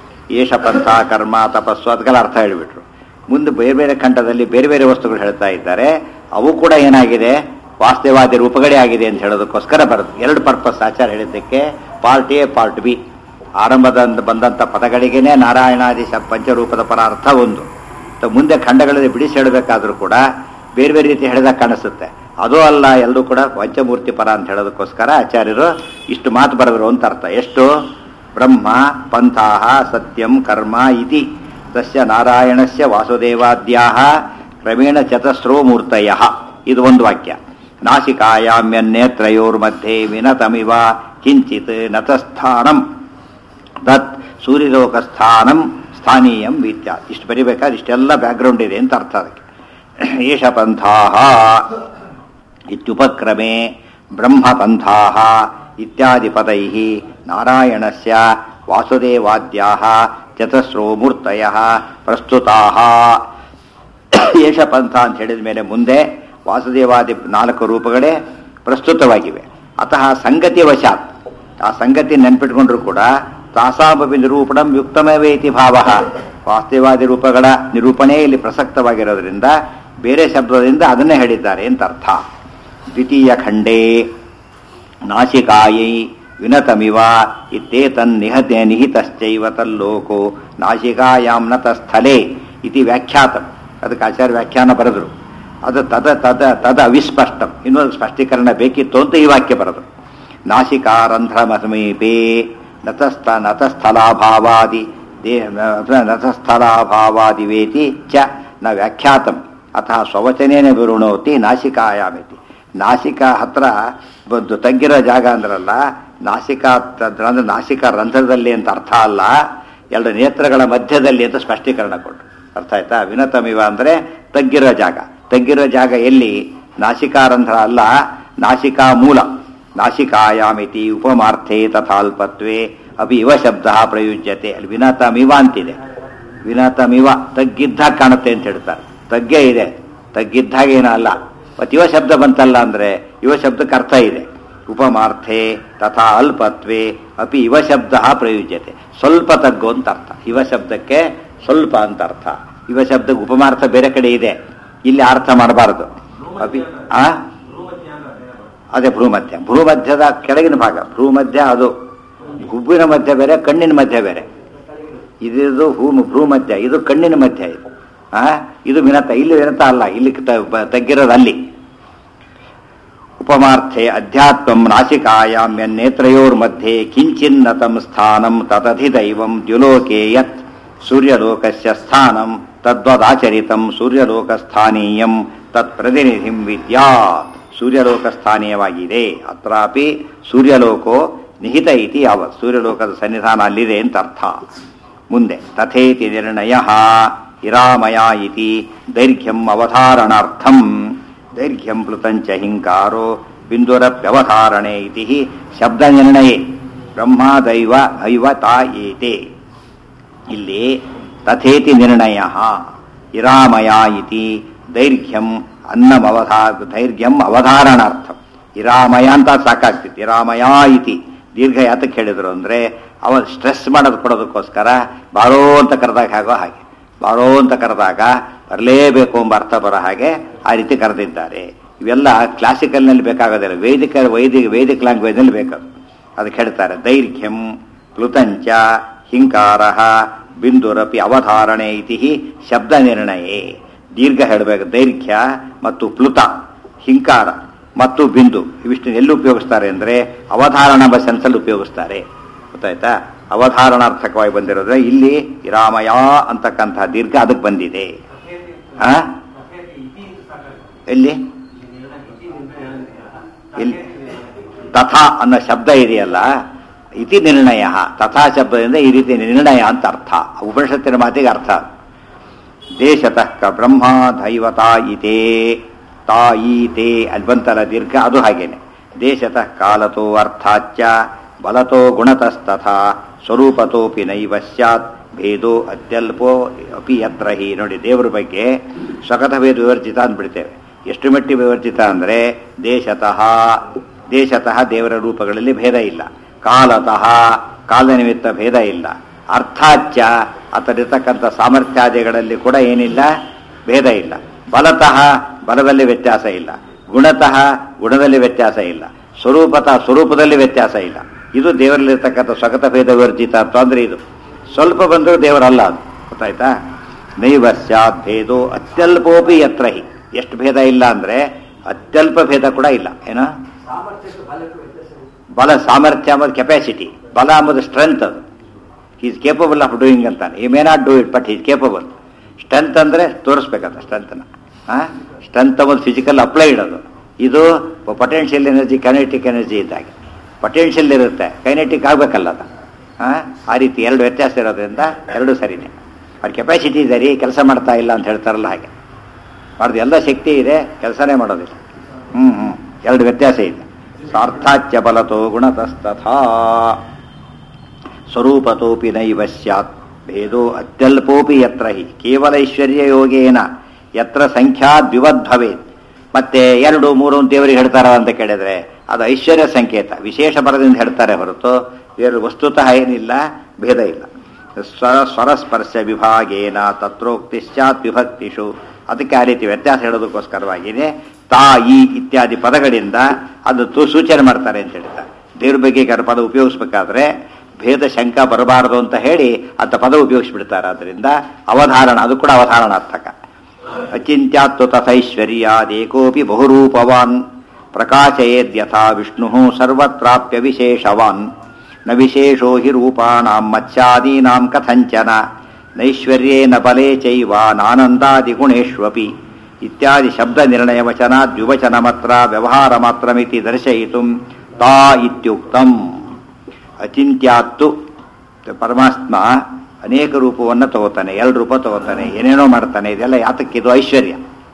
ಏಷ ಪಂಥ ಕರ್ಮ ತಪಸ್ಸು ಅದಕ್ಕೆಲ್ಲ ಅರ್ಥ ಹೇಳಿಬಿಟ್ರು ಮುಂದೆ ಬೇರೆ ಬೇರೆ ಖಂಡದಲ್ಲಿ ಬೇರೆ ಬೇರೆ ವಸ್ತುಗಳು ಹೇಳ್ತಾ ಇದ್ದಾರೆ ಅವು ಕೂಡ ಏನಾಗಿದೆ ವಾಸ್ತವಾದಿ ರೂಪಗಳೇ ಆಗಿದೆ ಅಂತ ಹೇಳೋದಕ್ಕೋಸ್ಕರ ಬರುತ್ತೆ ಎರಡು ಪರ್ಪಸ್ ಆಚಾರ ಹೇಳಿದ್ದಕ್ಕೆ ಪಾರ್ಟ್ ಎ ಪಾರ್ಟ್ ಬಿ ಆರಂಭದಿಂದ ಬಂದಂಥ ಪದಗಳಿಗೇನೆ ನಾರಾಯಣಾದಿ ಶ ಪಂಚರೂಪದ ಪರ ಅರ್ಥ ಒಂದು ತ- ಮುಂದೆ ಖಂಡಗಳಲ್ಲಿ ಬಿಡಿಸಿ ಹೇಳಬೇಕಾದ್ರೂ ಕೂಡ ಬೇರೆ ಬೇರೆ ರೀತಿ ಹೇಳಿದಾಗ ಕಾಣಿಸುತ್ತೆ ಅದು ಅಲ್ಲ ಎಲ್ಲರೂ ಕೂಡ ಪಂಚಮೂರ್ತಿ ಪರ ಅಂತ ಹೇಳೋದಕ್ಕೋಸ್ಕರ ಆಚಾರ್ಯರು ಇಷ್ಟು ಮಾತು ಬರೆದರು ಅಂತ ಅರ್ಥ ಎಷ್ಟು ಬ್ರಹ್ಮ ಪಂಥಾಹ ಸತ್ಯಂ ಕರ್ಮ ಇತಿ ತಸ್ಯ ನಾರಾಯಣಸ್ಯ ವಾಸುದೇವಾದ್ಯಾಹ ಕ್ರಮೇಣ ಚತಸ್ರೋ ಮೂರ್ತಯ ಇದು ಒಂದು ವಾಕ್ಯ ನಾಸಿಕಾಯಾಮ್ಯನ್ನೇತ್ರಯೋರ್ಮಧ್ಯೆ ವಿನತಮಿವ ಕಿಂಚಿತ್ ನತಸ್ಥಾನಂ ತತ್ ಸೂರ್ಯಲೋಕಸ್ಥಾನಂ ಸ್ಥಾನೀಯಂ ವಿದ್ಯಾ ಇಷ್ಟು ಬರಿಬೇಕಾದ್ರೆ ಇಷ್ಟೆಲ್ಲ ಬ್ಯಾಕ್ಗ್ರೌಂಡ್ ಇದೆ ಅಂತ ಅರ್ಥ ಅದಕ್ಕೆ ಏಷ ಪಂಥಾಹ ಇತ್ಯುಪಕ್ರಮೆ ಬ್ರಹ್ಮಪಂಥಾಹ ಇತ್ಯಾದಿ ಪದೈ ನಾರಾಯಣಸ್ಯ ವಾಸುದೇವಾದ್ಯಾಹ ಚತಸ್ರೋ ಮೂರ್ತಯ ಪ್ರಸ್ತುತಾಹ ಏಷ ಪಂಥ ಅಂತ ಹೇಳಿದ ಮೇಲೆ ಮುಂದೆ ವಾಸುದೇವಾದಿ ನಾಲ್ಕು ರೂಪಗಳೇ ಪ್ರಸ್ತುತವಾಗಿವೆ ಅತಃ ಸಂಗತಿ ವಶಾತ್ ಆ ಸಂಗತಿ ನೆನ್ಪಿಟ್ಕೊಂಡ್ರು ಕೂಡ ತಾಸಾಮಪಿ ನಿರೂಪಣಂ ಯುಕ್ತಮೇವೇತಿ ಭಾವ ವಾಸ್ತವಾದಿ ರೂಪಗಳ ನಿರೂಪಣೆ ಇಲ್ಲಿ ಪ್ರಸಕ್ತವಾಗಿರೋದ್ರಿಂದ ಬೇರೆ ಶಬ್ದದಿಂದ ಅದನ್ನೇ ಹೇಳಿದ್ದಾರೆ ಅಂತ ಅರ್ಥ ದ್ವಿತೀಯ ಖಂಡೇ ನಾಸಿಕಾಯೈ ವಿನತಮಿವ ಇತ್ತೇತನ್ನಿಹತೆ ನಿಹಿತಶ್ಚೈವ ತಲ್ಲೋಕೋ ನಾಸಿಕಾಯಾಂ ನತಸ್ಥಲೆ ಇತಿ ವ್ಯಾಖ್ಯಾತಂ ಅದಕ್ಕೆ ಆಚಾರ್ಯ ವ್ಯಾಖ್ಯಾನ ಬರೆದರು ಅದು ತದ ತದ ತದ ಅವಿಸ್ಪಷ್ಟಂ ಇನ್ನೊಂದು ಸ್ಪಷ್ಟೀಕರಣ ಬೇಕಿತ್ತು ಅಂತ ಈ ವಾಕ್ಯ ಬರೆದರು ನಾಸಿಕಾರಂಧ್ರಮ ಸಮೀಪೇ ನತಸ್ಥ ನತಸ್ಥಲಾಭಾವಾದಿ ದೇ ನತಸ್ಥಲಾಭಾವಾದಿವೇತಿ ಚ ನ ವ್ಯಾಖ್ಯಾತಂ ಅತಃ ಸ್ವವಚನೇನ ವಿರುಣೋತಿ ನಾಸಿಕಾಯಾಮಿತಿ ನಾಸಿಕ ಹತ್ರ ಒಂದು ತಗ್ಗಿರೋ ಜಾಗ ಅಂದ್ರಲ್ಲ ನಾಸಿಕಾ ತ- ಅಂದ್ರೆ ನಾಸಿಕ ರಂಧ್ರದಲ್ಲಿ ಅಂತ ಅರ್ಥ ಅಲ್ಲ ಎರಡು ನೇತ್ರಗಳ ಮಧ್ಯದಲ್ಲಿ ಅಂತ ಸ್ಪಷ್ಟೀಕರಣ ಕೊಟ್ಟರು ಅರ್ಥ ಆಯ್ತಾ ವಿನತಮಿವ ಅಂದ್ರೆ ತಗ್ಗಿರೋ ಜಾಗ ತಗ್ಗಿರೋ ಜಾಗ ಎಲ್ಲಿ ನಾಸಿಕಾರಂಧ್ರ ಅಲ್ಲ ನಾಸಿಕಾ ಮೂಲ ನಾಸಿಕಾಯಾಮಿತಿ ಉಪಮಾರ್ಥೆ ತಥಾಲ್ಪತ್ವೆ ಅಪಿ ಇವ ಶಬ್ದ ಪ್ರಯುಜ್ಯತೆ ಅಲ್ಲಿ ವಿನತಮಿವ ಅಂತಿದೆ ವಿನತಮಿವ ತಗ್ಗಿದ್ದಾಗ ಕಾಣುತ್ತೆ ಅಂತ ಹೇಳ್ತಾರೆ ತಗ್ಗೆ ಇದೆ ತಗ್ಗಿದ್ದಾಗ ಏನೂ ಅಲ್ಲ ಮತ್ತು ಯುವ ಶಬ್ದ ಬಂತಲ್ಲ ಅಂದರೆ ಯುವ ಶಬ್ದಕ್ಕೆ ಅರ್ಥ ಇದೆ ಉಪಮಾರ್ಥೆ ತಥಾ ಅಲ್ಪತ್ವೆ ಅಪಿ ಇವ ಶಬ್ದ ಪ್ರಯುಜ್ಯತೆ ಸ್ವಲ್ಪ ತಗ್ಗು ಅಂತ ಅರ್ಥ ಇವ ಶಬ್ದಕ್ಕೆ ಸ್ವಲ್ಪ ಅಂತ ಅರ್ಥ ಇವ ಶಬ್ದಕ್ಕೆ ಉಪಮಾರ್ಥ ಬೇರೆ ಕಡೆ ಇದೆ ಇಲ್ಲಿ ಅರ್ಥ ಮಾಡಬಾರದು ಅಪಿ ಆ ಅದೇ ಭ್ರೂಮಧ್ಯ ಭ್ರೂಮಧ್ಯದ ಕೆಳಗಿನ ಭಾಗ ಭ್ರೂಮಧ್ಯ ಅದು ಗುಬ್ಬಿನ ಮಧ್ಯ ಬೇರೆ ಕಣ್ಣಿನ ಮಧ್ಯ ಬೇರೆ ಇದು ಹೂ ಭ್ರೂಮಧ್ಯ ಇದು ಕಣ್ಣಿನ ಮಧ್ಯ ಇದು ಆ ಇದು ವಿನತ ಇಲ್ಲಿ ವಿನತ ಅಲ್ಲ ಇಲ್ಲಿ ತ- ಬ- ತಗ್ಗಿರೋದು ಅಲ್ಲಿ ಉಪಮಾರ್ಥೆ ಅಧ್ಯಾತ್ಮಂ ನಾಸಿಕಾಯಾಮ್ಯನ್ನೇತ್ರಯೋರ್मध्ये ಕಿಂಚಿನ್ನತಂ ಸ್ಥಾನಂ ತದಧಿದೈವಂ ದ್ಯುಲೋಕೆ ಯತ್ ಸೂರ್ಯಲೋಕಸ್ಯ ಸ್ಥಾನಂ ತದ್ವದಾಚರಿತಂ ಸೂರ್ಯಲೋಕಸ್ಥಾನೀಯಂ ತತ್ ಪ್ರತಿನಿಧಿಂ ವಿದ್ಯಾತ್ ಸೂರ್ಯಲೋಕಸ್ಥಾನೀಯವಾಗಿದೆ ಅತ್ರಾಪಿ ಸೂರ್ಯಲೋಕೋ ನಿಹಿತ ಇತಿ ಯಾವತ್ ಸೂರ್ಯಲೋಕದ ಸನ್ನಿಧಾನ ಅಲ್ಲಿದೆ ಅಂತ ಅರ್ಥ ಮುಂದೆ ತಥೇತಿ ನಿರ್ಣಯ ಇರಾಮಯ ಇತಿ ದೈರ್ಘ್ಯಂ ಅವಧಾರಣಾರ್ಥಂ ದೈರ್ಘ್ಯಂ ಪ್ಲುತಂಚ ಹಿಂಕಾರೋ ಬಿಂದುರಪ್ಯವಧಾರಣೆ ಇತಿ ಶಬ್ದ ನಿರ್ಣಯೇ ಬ್ರಹ್ಮ ದೈವ ಐವ ತಾ ಏತೆ ಇಲ್ಲಿ ತಥೇತಿ ನಿರ್ಣಯ ಇರಾಮಯ ಇತಿ ದೈರ್ಘ್ಯಂ ಅನ್ನಮವಧಾ ದೈರ್ಘ್ಯಂ ಅವಧಾರಣಾರ್ಥಂ ಇರಾಮಯ ಅಂತ ಸಾಕಾಗ್ತಿತ್ತು ಇರಾಮಯ ಇತಿ ದೀರ್ಘ ಯಾತಕ್ಕೆ ಹೇಳಿದ್ರು ಅಂದರೆ ಅವ ಸ್ಟ್ರೆಸ್ ಮಾಡೋದು ಕೊಡೋದಕ್ಕೋಸ್ಕರ ಬಾರೋ ಅಂತ ಕರೆದಾಗ ಆಗೋ ಹಾಗೆ ಬಾರೋ ಅಂತ ಕರೆದಾಗ ಬರಲೇಬೇಕು ಎಂಬ ಅರ್ಥ ಬರೋ ಹಾಗೆ ಆ ರೀತಿ ಕರೆದಿದ್ದಾರೆ ಇವೆಲ್ಲ ಕ್ಲಾಸಿಕಲ್ನಲ್ಲಿ ಬೇಕಾಗೋದಿಲ್ಲ ವೈದಿಕ ವೈದಿಕ ವೈದಿಕ ಲ್ಯಾಂಗ್ವೇಜ್ನಲ್ಲಿ ಬೇಕದು ಅದಕ್ಕೆ ಹೇಳ್ತಾರೆ ದೈರ್ಘ್ಯಂ ಪ್ಲುತಂಚ ಹಿಂಕಾರ ಬಿಂದುರಪಿ ಅವಧಾರಣೆ ಇತಿ ಶಬ್ದ ನಿರ್ಣಯೇ ದೀರ್ಘ ಹೇಳಬೇಕು ದೈರ್ಘ್ಯ ಮತ್ತು ಪ್ಲುತ ಹಿಂಕಾರ ಮತ್ತು ಬಿಂದು ಇವಿಷ್ಟು ಎಲ್ಲಿ ಉಪಯೋಗಿಸ್ತಾರೆ ಅಂದರೆ ಅವಧಾರಣ ಸೆನ್ಸಲ್ಲಿ ಉಪಯೋಗಿಸ್ತಾರೆ ಗೊತ್ತಾಯ್ತಾ ಅವಧಾರಣಾರ್ಥಕವಾಗಿ ಬಂದಿರೋದ್ರೆ ಇಲ್ಲಿ ರಾಮಯ ಅಂತಕ್ಕಂಥ ದೀರ್ಘ ಅದಕ್ಕೆ ಬಂದಿದೆ ಆ? ಎಲ್ಲಿ ಎಲ್ಲಿ ತಥಾ ಅನ್ನೋ ಶಬ್ದ ಇದೆಯಲ್ಲ ಇತಿ ನಿರ್ಣಯ ತಥಾ ಶಬ್ದದಿಂದ ಈ ರೀತಿ ನಿರ್ಣಯ ಅಂತ ಅರ್ಥ ಉಪನಿಷತ್ತಿನ ಮಾತಿಗೆ ಅರ್ಥ ದೇಶತಃ ಕ ಬ್ರಹ್ಮ ದೈವತಾ ಇತೇ ತಾಯಿತೇ ಅಲ್ಲಿ ಬಂತಲ್ಲ ದೀರ್ಘ ಅದು ಹಾಗೇನೆ ದೇಶತಃ ಕಾಲತೋ ಅರ್ಥಾಚ್ಚ ಬಲತೋ ಗುಣತಸ್ತಥಾ ಸ್ವರೂಪತೋಪಿ ನೈವ ಸ್ಯಾತ್ ಭೇದೋ ಅತ್ಯಲ್ಪೋ ಅಪಿ ಯತ್ರ ಹಿ ನೋಡಿ ದೇವರ ಬಗ್ಗೆ ಸ್ವಗತ ಭೇದ ವಿವರ್ಜಿತ ಅಂದ್ಬಿಡ್ತೇವೆ ಎಷ್ಟು ಮಟ್ಟಿಗೆ ವಿವರ್ಜಿತ ಅಂದರೆ ದೇಶತಃ ದೇಶತಃ ದೇವರ ರೂಪಗಳಲ್ಲಿ ಭೇದ ಇಲ್ಲ ಕಾಲತಃ ಕಾಲ ನಿಮಿತ್ತ ಭೇದ ಇಲ್ಲ ಅರ್ಥಾಚ್ಚ ಅದರಿರ್ತಕ್ಕಂಥ ಸಾಮರ್ಥ್ಯಾದಿಗಳಲ್ಲಿ ಕೂಡ ಏನಿಲ್ಲ ಭೇದ ಇಲ್ಲ ಬಲತಃ ಬಲದಲ್ಲಿ ವ್ಯತ್ಯಾಸ ಇಲ್ಲ ಗುಣತಃ ಗುಣದಲ್ಲಿ ವ್ಯತ್ಯಾಸ ಇಲ್ಲ ಸ್ವರೂಪತಃ ಸ್ವರೂಪದಲ್ಲಿ ವ್ಯತ್ಯಾಸ ಇಲ್ಲ ಇದು ದೇವರಲ್ಲಿರ್ತಕ್ಕಂಥ ಸ್ವಗತ ಭೇದ ವಿವರ್ಜಿತ ಅಂತ ಅಂದ್ರೆ ಇದು ಸ್ವಲ್ಪ ಬಂದರೂ ದೇವರಲ್ಲ ಅದು ಗೊತ್ತಾಯ್ತಾ ನೈವ ಸ್ಯಾತ್ ಭೇದೋ ಅತ್ಯಲ್ಪೋಪಿ ಯತ್ರ ಹಿ ಎಷ್ಟು ಭೇದ ಇಲ್ಲ ಅಂದ್ರೆ ಅತ್ಯಲ್ಪ ಭೇದ ಕೂಡ ಇಲ್ಲ ಏನೋ ಬಲ ಸಾಮರ್ಥ್ಯ ಅಂಬುದು ಕೆಪಾಸಿಟಿ ಬಲ ಅಂಬುದು ಸ್ಟ್ರೆಂತ್ ಅದು ಈಸ್ ಕೇಪಬಲ್ ಆಫ್ ಡೂಯಿಂಗ್ ಅಂತಾನೆ he may not do it but is capable strength ಅಂದರೆ ತೋರಿಸ್ಬೇಕಂತ ಸ್ಟ್ರೆಂತ್ನ ಸ್ಟ್ರೆಂತ್ ಅಂಬುದು ಫಿಸಿಕಲ್ ಅಪ್ಲೈಡ್ ಅದು ಇದು ಪೊಟೆನ್ಷಿಯಲ್ ಎನರ್ಜಿ ಕೈನೆಟಿಕ್ ಎನರ್ಜಿ ಇದ್ದಾಗೆ ಪೊಟೆನ್ಷಿಯಲ್ ಇರುತ್ತೆ ಕೈನೆಟಿಕ್ ಆಗಬೇಕಲ್ಲ ಅದು ಆ? ಆ ರೀತಿ ಎರಡು ವ್ಯತ್ಯಾಸ ಇರೋದ್ರಿಂದ ಎರಡೂ ಸರಿನೇ ಅವ್ರ ಕೆಪಾಸಿಟಿ ಇದೆ ರೀ ಕೆಲಸ ಮಾಡ್ತಾ ಇಲ್ಲ ಅಂತ ಹೇಳ್ತಾರಲ್ಲ ಹಾಗೆ ಅವ್ರದ್ದು ಎಲ್ಲ ಶಕ್ತಿ ಇದೆ ಕೆಲಸನೇ ಮಾಡೋದಿಲ್ಲ ಹ್ಞೂ ಹ್ಞೂ ಎರಡು ವ್ಯತ್ಯಾಸ ಇದೆ ಸಾರ್ಥಾಚ್ಯ ಬಲತೋ ಗುಣತಸ್ತಥಾ ಸ್ವರೂಪತೋಪಿ ನೈವ ಸ್ಯಾತ್ ಭೇದೋ ಅತ್ಯಲ್ಪೋಪಿ ಯತ್ರ ಹಿ ಕೇವಲ ಐಶ್ವರ್ಯ ಯೋಗೇನ ಯತ್ರ ಸಂಖ್ಯಾ ದ್ವಿವದ್ಭವೇತ್ ಮತ್ತೆ ಎರಡು ಮೂರು ಅಂತ ದೇವರಿಗೆ ಹೇಳ್ತಾರ ಅಂತ ಕೇಳಿದ್ರೆ ಅದು ಐಶ್ವರ್ಯ ಸಂಕೇತ ವಿಶೇಷ ಬರದಿಂದ ಹೇಳ್ತಾರೆ ಹೊರತು ಬೇರೆ ವಸ್ತುತಃ ಏನಿಲ್ಲ ಭೇದ ಇಲ್ಲ ಸ್ವರ ಸ್ವರಸ್ಪರ್ಶ ವಿಭಾಗೇನ ತತ್ರೋಕ್ತಿ ಸ್ಯಾತ್ ವಿಭಕ್ತಿಷು ಅದಕ್ಕೆ ಆ ರೀತಿ ವ್ಯತ್ಯಾಸ ಹೇಳೋದಕ್ಕೋಸ್ಕರವಾಗಿಯೇ ತಾಯಿ ಇತ್ಯಾದಿ ಪದಗಳಿಂದ ಅದು ತು ಸೂಚನೆ ಮಾಡ್ತಾರೆ ಅಂತ ಹೇಳ್ತಾರೆ ದೇವ್ರ ಬಗ್ಗೆ ಕೆಲವು ಪದ ಉಪಯೋಗಿಸ್ಬೇಕಾದ್ರೆ ಭೇದ ಶಂಕ ಬರಬಾರದು ಅಂತ ಹೇಳಿ ಅಂತ ಪದ ಉಪಯೋಗಿಸ್ಬಿಡ್ತಾರೆ ಅದರಿಂದ ಅವಧಾರಣ ಅದು ಕೂಡ ಅವಧಾರಣಾರ್ಥಕ ಅಚಿಂತ್ಯಾತ್ವ ತಥೈಶ್ವರ್ಯಾದೇಕೋಪಿ ಬಹುರೂಪವಾನ್ ಪ್ರಕಾಶಯೇದ್ಯಥಾ ವಿಷ್ಣು ಸರ್ವತ್ರಾಪ್ಯ ವಿಶೇಷವಾನ್ ನ ವಿಶೇಷೋ ಹಿ ರೂಪಾಣಾಂ ಮತ್ಸ್ಯಾದೀನಾಂ ಕಥಂಚನ ನೈಶ್ವರ್ಯೇನ ಬಲೇ ಚೈವ ನಾನಂದಾದಿ ಗುಣೇಶ್ವಪಿ ಇತ್ಯಾದಿ ಶಬ್ದ ನಿರ್ಣಯ ವಚನ ದ್ವಿವಚನ ಮಾತ್ರ ವ್ಯವಹಾರ ಮಾತ್ರಮಿತಿ ದರ್ಶಯಿತು ತಾ ಇತ್ಯುಕ್ತಂ ಅಚಿಂತ್ಯಾತ್ತು ಪರಮಾತ್ಮ ಅನೇಕ ರೂಪವನ್ನು ತಗೋತಾನೆ ಎರಡು ರೂಪ ತಗೋತಾನೆ ಏನೇನೋ ಮಾಡ್ತಾನೆ ಇದೆಲ್ಲ ಯಾತಕ್ಕಿದು ಐಶ್ವರ್ಯ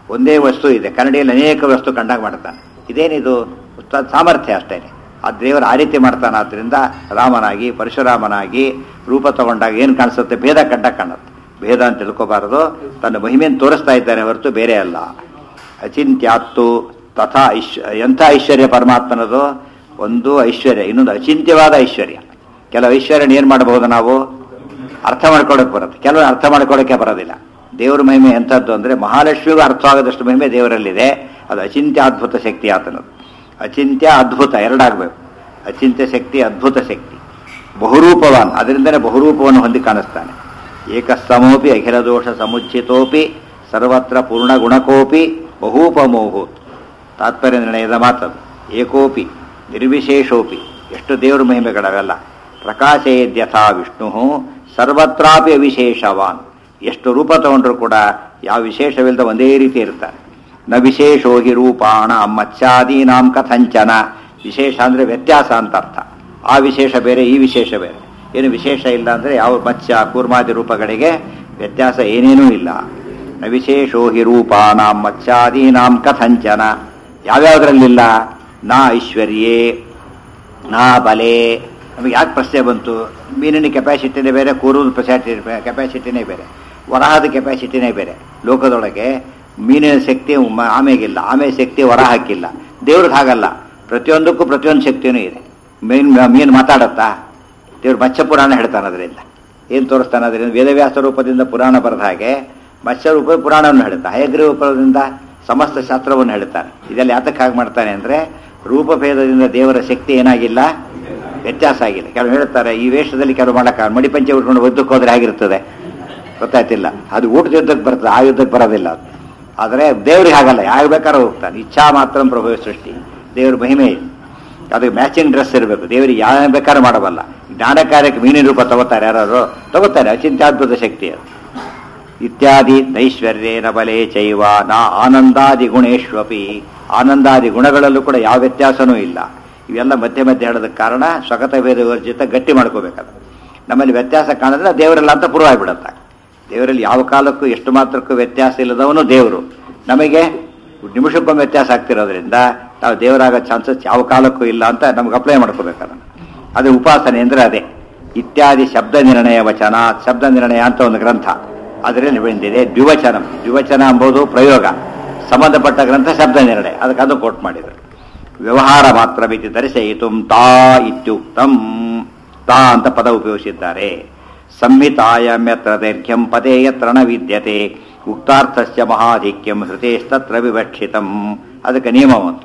ಒಂದೇ ವಸ್ತು ಇದೆ ಕನ್ನಡಿಯಲ್ಲಿ ಅನೇಕ ವಸ್ತು ಕಂಡಾಗ ಮಾಡ್ತಾನೆ ಇದೇನಿದು ತ- ಸಾಮರ್ಥ್ಯ ಅಷ್ಟೇ ಆ ದೇವರು ಆ ರೀತಿ ಮಾಡ್ತಾನೆ ಆದ್ದರಿಂದ ರಾಮನಾಗಿ ಪರಶುರಾಮನಾಗಿ ರೂಪ ತಗೊಂಡಾಗ ಏನು ಕಾಣಿಸುತ್ತೆ ಭೇದ ಕಂಡ ಕಾಣುತ್ತೆ ಭೇದ ಅಂತ ತಿಳ್ಕೋಬಾರದು ತನ್ನ ಮಹಿಮೆಯನ್ನು ತೋರಿಸ್ತಾ ಇದ್ದಾನೆ ಹೊರತು ಬೇರೆ ಅಲ್ಲ ಅಚಿಂತ್ಯಾತ್ತು ತಥಾ ಐಶ್ ಎಂಥ ಐಶ್ವರ್ಯ ಪರಮಾತ್ಮನದು ಒಂದು ಐಶ್ವರ್ಯ ಇನ್ನೊಂದು ಅಚಿಂತ್ಯವಾದ ಐಶ್ವರ್ಯ ಕೆಲವು ಐಶ್ವರ್ಯನ ಏನು ಮಾಡಬಹುದು ನಾವು ಅರ್ಥ ಮಾಡ್ಕೊಳಕ್ಕೆ ಬರುತ್ತೆ ಕೆಲವು ಅರ್ಥ ಮಾಡ್ಕೊಳಕ್ಕೆ ಬರೋದಿಲ್ಲ ದೇವರ ಮಹಿಮೆ ಎಂಥದ್ದು ಅಂದರೆ ಮಹಾಲಕ್ಷ್ಮಿಗೂ ಅರ್ಥವಾಗದಷ್ಟು ಮಹಿಮೆ ದೇವರಲ್ಲಿದೆ ಅದು ಅಚಿಂತ್ಯ ಅದ್ಭುತ ಶಕ್ತಿ ಆತನದು ಅಚಿಂತ್ಯ ಅದ್ಭುತ ಎರಡಾಗಬೇಕು ಅಚಿಂತ್ಯ ಶಕ್ತಿ ಅದ್ಭುತ ಶಕ್ತಿ ಬಹುರೂಪವಾನ್ ಅದರಿಂದನೇ ಬಹುರೂಪವನ್ನು ಹೊಂದಿ ಕಾಣಿಸ್ತಾನೆ ಏಕಸ್ತಮೋಪಿ ಅಖಿಲ ದೋಷ ಸಮುಚ್ಚಿತೋಪಿ ಸರ್ವತ್ರ ಪೂರ್ಣ ಗುಣಕೋಪಿ ಬಹುಪಮೋಹು ತಾತ್ಪರ್ಯ ನಿರ್ಣಯದ ಮಾತದು ಏಕೋಪಿ ನಿರ್ವಿಶೇಷೋಪಿ ಎಷ್ಟು ದೇವರ ಮಹಿಮೆಗಳವೆಲ್ಲ ಪ್ರಕಾಶೇದ್ಯಥಾ ವಿಷ್ಣು ಸರ್ವತ್ರಾಪಿ ಅವಿಶೇಷವಾನ್ ಎಷ್ಟು ರೂಪ ತಗೊಂಡ್ರು ಕೂಡ ಯಾವ ವಿಶೇಷವಿಲ್ಲದ ಒಂದೇ ರೀತಿ ಇರ್ತಾನೆ ನ ವಿಶೇಷೋ ಹಿ ರೂಪಾಣ ಮತ್ಸ್ಯಾದೀನಾಂ ಕಥಂಚನ ವಿಶೇಷ ಅಂದರೆ ವ್ಯತ್ಯಾಸ ಅಂತ ಅರ್ಥ ಆ ವಿಶೇಷ ಬೇರೆ ಈ ವಿಶೇಷ ಬೇರೆ ಏನು ವಿಶೇಷ ಇಲ್ಲ ಅಂದರೆ ಯಾವ ಮತ್ಸ್ಯ ಕೂರ್ಮಾದಿ ರೂಪಗಳಿಗೆ ವ್ಯತ್ಯಾಸ ಏನೇನೂ ಇಲ್ಲ ನ ವಿಶೇಷೋ ಹಿ ರೂಪಾಣಾಂ ಮತ್ಸ್ಯಾದೀನಾಂ ಕಥಂಚನ ಯಾವ್ಯಾವುದ್ರಲ್ಲಿಲ್ಲ ನಾ ಐಶ್ವರ್ಯೇ ನಾ ಬಲೆ ನಮಗೆ ಯಾಕೆ ಪ್ರಶ್ನೆ ಬಂತು ಮೀನಿನ ಕೆಪಾಸಿಟಿನೇ ಬೇರೆ ಕೂರುವುದು ಕೆಪಾಸಿಟಿ ಕೆಪಾಸಿಟಿನೇ ಬೇರೆ ವರಹದ ಕೆಪಾಸಿಟಿನೇ ಬೇರೆ ಲೋಕದೊಳಗೆ ಮೀನಿನ ಶಕ್ತಿ ಮ- ಆಮೆಗಿಲ್ಲ ಆಮೆ ಶಕ್ತಿ ವರ ಹಾಕಿಲ್ಲ ದೇವ್ರಿಗೆ ಹಾಗಲ್ಲ ಪ್ರತಿಯೊಂದಕ್ಕೂ ಪ್ರತಿಯೊಂದು ಶಕ್ತಿನೂ ಇದೆ ಮೀನ್ ಮೀನು ಮಾತಾಡತ್ತಾ ದೇವ್ರು ಮತ್ಸ್ಯ ಪುರಾಣ ಹೇಳ್ತಾನೆ ಅದರಿಂದ ಏನು ತೋರಿಸ್ತಾನೆ ಅದರಿಂದ ವೇದವ್ಯಾಸ ರೂಪದಿಂದ ಪುರಾಣ ಬರೆದ ಹಾಗೆ ಮತ್ಸ್ಯ ರೂಪ ಪುರಾಣವನ್ನು ಹೇಳ್ತಾ ಹಯಗ್ರೀ ರೂಪದಿಂದ ಸಮಸ್ತ ಶಾಸ್ತ್ರವನ್ನು ಹೇಳ್ತಾನೆ ಇದೆಲ್ಲ ಯಾತಕ್ಕೆ ಹಾಗೆ ಮಾಡ್ತಾನೆ ಅಂದರೆ ರೂಪಭೇದದಿಂದ ದೇವರ ಶಕ್ತಿ ಏನಾಗಿಲ್ಲ ವ್ಯತ್ಯಾಸ ಆಗಿಲ್ಲ ಕೆಲವು ಹೇಳ್ತಾರೆ ಈ ವೇಷದಲ್ಲಿ ಕೆಲವು ಮಾಡಕ್ಕ ಮಡಿಪಂಚೆ ಉಟ್ಕೊಂಡು ಒದ್ದಕ್ಕೆ ಹೋದ್ರೆ ಆಗಿರ್ತದೆ ಗೊತ್ತಾಯ್ತಿಲ್ಲ ಅದು ಊಟದ ಯುದ್ಧಕ್ಕೆ ಬರ್ತದೆ ಆ ಯುದ್ಧಕ್ಕೆ ಬರೋದಿಲ್ಲ ಅದು ಆದರೆ ದೇವ್ರಿಗೆ ಹಾಗಲ್ಲ ಯಾವಾಗ ಬೇಕಾದ್ರೂ ಹೋಗ್ತಾನೆ ಇಚ್ಛಾ ಮಾತ್ರ ಪ್ರಭು ಸೃಷ್ಟಿ ದೇವ್ರ ಮಹಿಮೆ ಇದೆ ಅದಕ್ಕೆ ಮ್ಯಾಚಿಂಗ್ ಡ್ರೆಸ್ ಇರಬೇಕು ದೇವರಿಗೆ ಯಾವ ಬೇಕಾದ್ರೂ ಮಾಡಬಲ್ಲ ಜ್ಞಾನ ಕಾರ್ಯಕ್ಕೆ ಮೀನಿನ ರೂಪ ತಗೋತಾರೆ ಯಾರು ತಗೋತಾರೆ ಅಚಿಂತ್ಯಾದ್ಭುತ ಶಕ್ತಿ ಅದು ಇತ್ಯಾದಿ ನೈಶ್ವರ್ಯೇನ ಬಲೆ ಚೈವ ನಾ ಆನಂದಾದಿ ಗುಣೇಶ್ವಪಿ ಆನಂದಾದಿ ಗುಣಗಳಲ್ಲೂ ಕೂಡ ಯಾವ ವ್ಯತ್ಯಾಸನೂ ಇಲ್ಲ ಇವೆಲ್ಲ ಮಧ್ಯೆ ಮಧ್ಯೆ ಹೇಳೋದಕ್ಕೆ ಕಾರಣ ಸ್ವಗತ ಭೇದ ವರ್ಜಿತ ಗಟ್ಟಿ ಮಾಡ್ಕೋಬೇಕದು ನಮ್ಮಲ್ಲಿ ವ್ಯತ್ಯಾಸ ಕಾಣಿದ್ರೆ ದೇವರಲ್ಲ ಅಂತ ಪೂರ್ವ ಆಗ್ಬಿಡತ್ತೆ ದೇವರಲ್ಲಿ ಯಾವ ಕಾಲಕ್ಕೂ ಎಷ್ಟು ಮಾತ್ರಕ್ಕೂ ವ್ಯತ್ಯಾಸ ಇಲ್ಲದವನು ದೇವರು ನಮಗೆ ನಿಮಿಷಕ್ಕೊಮ್ಮೆ ವ್ಯತ್ಯಾಸ ಆಗ್ತಿರೋದ್ರಿಂದ ನಾವು ದೇವರಾಗೋ ಚಾನ್ಸಸ್ ಯಾವ ಕಾಲಕ್ಕೂ ಇಲ್ಲ ಅಂತ ನಮ್ಗೆ ಅಪ್ಲೈ ಮಾಡ್ಕೋಬೇಕದನ್ನು ಅದು ಉಪಾಸನೆ ಅಂದರೆ ಅದೇ ಇತ್ಯಾದಿ ಶಬ್ದ ನಿರ್ಣಯ ವಚನ ಶಬ್ದ ನಿರ್ಣಯ ಅಂತ ಒಂದು ಗ್ರಂಥ ಅದರಲ್ಲಿ ಬಂದಿದೆ ದ್ವಿವಚನ ದ್ವಿವಚನ ಎಂಬುದು ಪ್ರಯೋಗ ಸಂಬಂಧಪಟ್ಟ ಗ್ರಂಥ ಶಬ್ದ ನಿರ್ಣಯ ಅದಕ್ಕೆ ಅದು ಕೋಟ್ ಮಾಡಿದರು ವ್ಯವಹಾರ ಮಾತ್ರ ಮಿತಿ ದರ್ಶಯಿತು ತಾ ಇತ್ಯುಕ್ತಂ ತಾ ಅಂತ ಪದ ಉಪಯೋಗಿಸಿದ್ದಾರೆ ಸಂಹಿತಾಯಮ್ಯತ್ರ ದೈರ್ಘ್ಯಂ ಪದೇ ಯತ್ರ ನ ವಿದ್ಯತೆ ಉಕ್ತಾರ್ಥಸ್ಯ ಮಹಾಧಿಕ್ಯಂ ಹೃತೇಸ್ತತ್ರ ವಿವಕ್ಷಿತಂ ಅದಕ್ಕೆ ನಿಯಮ ಒಂದು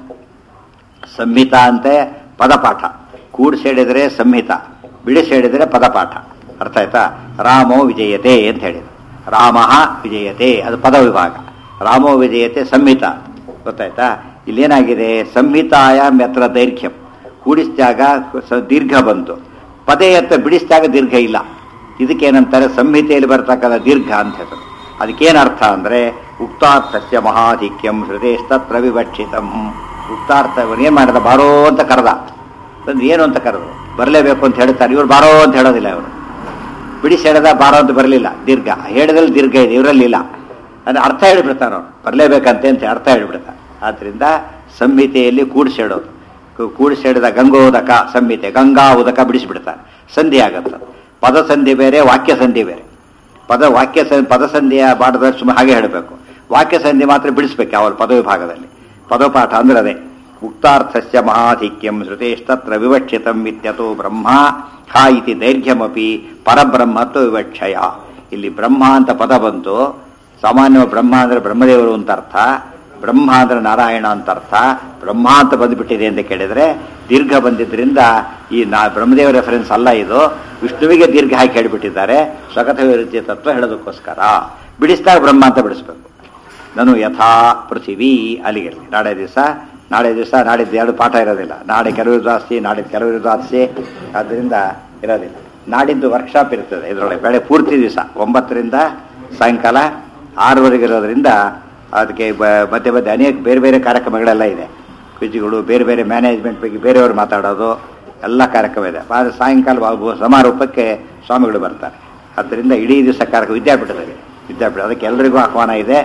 ಸಂಹಿತ ಅಂತೆ ಪದಪಾಠ ಕೂಡಿಸಿ ಹೇಳಿದರೆ ಸಂಹಿತ ಬಿಡಿಸಿ ಹೇಳಿದರೆ ಪದಪಾಠ ಅರ್ಥ ಆಯ್ತಾ ರಾಮೋ ವಿಜಯತೆ ಅಂತ ಹೇಳಿದ್ರು ರಾಮ ವಿಜಯತೆ ಅದು ಪದ ವಿಭಾಗ ರಾಮೋ ವಿಜಯತೆ ಸಂಹಿತ ಗೊತ್ತಾಯ್ತಾ ಇಲ್ಲೇನಾಗಿದೆ ಸಂಹಿತಾಯ ಮೆತ್ರ ದೈರ್ಘ್ಯಂ ಕೂಡಿಸಿದಾಗ ಸ- ದೀರ್ಘ ಬಂತು ಪದೇ ಎತ್ತ ಬಿಡಿಸಿದಾಗ ದೀರ್ಘ ಇಲ್ಲ ಇದಕ್ಕೇನಂತಾರೆ ಸಂಹಿತೆಯಲ್ಲಿ ಬರ್ತಕ್ಕಂಥ ದೀರ್ಘ ಅಂತ ಹೆಸರು ಅದಕ್ಕೇನು ಅರ್ಥ ಅಂದರೆ ಉಕ್ತಾರ್ಥಸ್ಯ ಮಹಾಧಿಕ್ಯಂ ಹೃದಯಸ್ತತ್ರ ವಿವಕ್ಷಿತಂ ಉಕ್ತಾರ್ಥ ಏನು ಮಾಡಿದ ಬಾರೋ ಅಂತ ಕರೆದ ಬಂದು ಏನು ಅಂತ ಕರೆದ್ರು ಬರಲೇಬೇಕು ಅಂತ ಹೇಳ್ತಾರೆ ಇವ್ರು ಬಾರೋ ಅಂತ ಹೇಳೋದಿಲ್ಲ ಇವರು ಬಿಡಿಸಿ ಹೇಳಿದ ಬಾರೋ ಅಂತ ಬರಲಿಲ್ಲ ದೀರ್ಘ ಹೇಳಿದಲ್ಲಿ ದೀರ್ಘ ಇದೆ ಇವರಲ್ಲಿ ಇಲ್ಲ ಅಂದ್ರೆ ಅರ್ಥ ಹೇಳಿಬಿಡ್ತಾನೆ ಅವ್ರು ಬರಲೇಬೇಕಂತೆ ಅಂತ ಅರ್ಥ ಹೇಳಿಬಿಡ್ತಾನೆ ಆದ್ರಿಂದ ಸಂಹಿತೆಯಲ್ಲಿ ಕೂಡಿಸಿ ಹೇಳೋದು ಕು- ಕೂಡಿಸಿ ಹೇಳಿದ ಗಂಗೋದಕ ಸಂಹಿತೆ ಗಂಗಾ ಉದಕ ಬಿಡಿಸಿಬಿಡ್ತಾನೆ ಸಂಧಿ ಆಗತ್ತೆ ಪದ ಸಂಧಿ ಬೇರೆ ವಾಕ್ಯ ಸಂಧಿ ಬೇರೆ ಪದ ವಾಕ್ಯ ಸ- ಪದ ಸಂಧಿಯ ಬಾಡದ ಸುಮ್ಮನೆ ಹಾಗೆ ಹೇಳಬೇಕು ವಾಕ್ಯ ಸಂಧಿ ಮಾತ್ರ ಬಿಡಿಸ್ಬೇಕು ಯಾವ ಪದ ವಿಭಾಗದಲ್ಲಿ ಪದಪಾಠ ಅಂದ್ರೆ ಅದೇ ಉಕ್ತಾರ್ಥಸ್ಯ ಮಹಾಧಿಕ್ಯಂ ಶ್ರುತೇಸ್ತತ್ರ ವಿವಕ್ಷಿತಂ ಇತ್ಯತೋ ಬ್ರಹ್ಮ ಹಾ ಇತಿ ದೈರ್ಘ್ಯಮಪಿ ಪರಬ್ರಹ್ಮತ್ವ ವಿವಕ್ಷಯ ಇಲ್ಲಿ ಬ್ರಹ್ಮ ಅಂತ ಪದ ಬಂತು ಸಾಮಾನ್ಯ ಬ್ರಹ್ಮ ಅಂದ್ರೆ ಬ್ರಹ್ಮದೇವರು ಅಂತ ಅರ್ಥ ಬ್ರಹ್ಮ ಅಂದ್ರೆ ನಾರಾಯಣ ಅಂತ ಅರ್ಥ ಬ್ರಹ್ಮ ಅಂತ ಬಂದುಬಿಟ್ಟಿದೆ ಅಂತ ಕೇಳಿದ್ರೆ ದೀರ್ಘ ಬಂದಿದ್ರಿಂದ ಈ ನಾ ಬ್ರಹ್ಮದೇವ ರೆಫರೆನ್ಸ್ ಅಲ್ಲ ಇದು ವಿಷ್ಣುವಿಗೆ ದೀರ್ಘ ಹಾಕಿ ಹೇಳಿಬಿಟ್ಟಿದ್ದಾರೆ ಸ್ವಗತ ವಿರುದ್ಧ ತತ್ವ ಹೇಳೋದಕ್ಕೋಸ್ಕರ ಬಿಡಿಸಿದಾಗ ಬ್ರಹ್ಮ ಅಂತ ಬಿಡಿಸ್ಬೇಕು ನಾನು ಯಥಾ ಪೃಥಿವಿ ಅಲ್ಲಿಗಿರಲಿ ನಾಳೆ ದಿವಸ ನಾಳೆ ದಿವಸ ನಾಡಿದ್ದು ಎರಡು ಪಾಠ ಇರೋದಿಲ್ಲ ನಾಳೆ ಕೆಲವರು ಜಾಸ್ತಿ ನಾಡಿದ್ದು ಕೆಲವರು ಜಾಸ್ತಿ ಆದ್ದರಿಂದ ಇರೋದಿಲ್ಲ ನಾಡಿದ್ದು ವರ್ಕ್ಶಾಪ್ ಇರ್ತದೆ ಇದರೊಳಗೆ ಬೆಳೆ ಪೂರ್ತಿ ದಿವಸ ಒಂಬತ್ತರಿಂದ ಸಾಯಂಕಾಲ ಆರುವರೆಗೆ ಇರೋದ್ರಿಂದ ಅದಕ್ಕೆ ಬ- ಮಧ್ಯೆ ಮಧ್ಯೆ ಅನೇಕ ಬೇರೆ ಬೇರೆ ಕಾರ್ಯಕ್ರಮಗಳೆಲ್ಲ ಇದೆ ಕ್ವಿಜ್ಗಳು ಬೇರೆ ಬೇರೆ ಮ್ಯಾನೇಜ್ಮೆಂಟ್ ಬಗ್ಗೆ ಬೇರೆಯವರು ಮಾತಾಡೋದು ಎಲ್ಲ ಕಾರ್ಯಕ್ರಮ ಇದೆ ಆದರೆ ಸಾಯಂಕಾಲ ಬ- ಸಮಾರೋಪಕ್ಕೆ ಸ್ವಾಮಿಗಳು ಬರ್ತಾರೆ ಆದ್ದರಿಂದ ಇಡೀ ದಿವಸ ಕಾರ್ಯಕ್ರಮ ವಿದ್ಯಾಪೀಠದಲ್ಲಿ ವಿದ್ಯಾಪೀಠ ಅದಕ್ಕೆ ಎಲ್ರಿಗೂ ಆಹ್ವಾನ ಇದೆ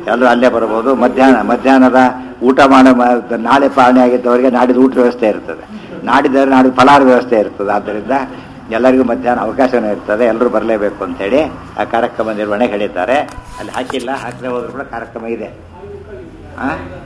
ಎಲ್ಲರೂ ಅಲ್ಲೇ ಬರ್ಬೋದು ಮಧ್ಯಾಹ್ನ ಮಧ್ಯಾಹ್ನದ ಊಟ ಮಾಡೋ ಮ- ನಾಳೆ ಪಾಲನೆ ಆಗಿದ್ದವರಿಗೆ ನಾಡಿದ ಊಟ ವ್ಯವಸ್ಥೆ ಇರ್ತದೆ ನಾಡಿದ್ದವ್ರಿಗೆ ನಾಡಿದ ಫಲಾರ ವ್ಯವಸ್ಥೆ ಇರ್ತದೆ ಆದ್ದರಿಂದ ಎಲ್ಲರಿಗೂ ಮಧ್ಯಾಹ್ನ ಅವಕಾಶನೂ ಇರ್ತದೆ ಎಲ್ಲರೂ ಬರಲೇಬೇಕು ಅಂತೇಳಿ ಆ ಕಾರ್ಯಕ್ರಮ ನಿರ್ವಹಣೆ ಹೇಳಿದ್ದಾರೆ ಅಲ್ಲಿ ಹಾಕಿಲ್ಲ ಹಾಕದೆ ಹೋದ್ರು ಕೂಡ ಕಾರ್ಯಕ್ರಮ ಇದೆ ಆ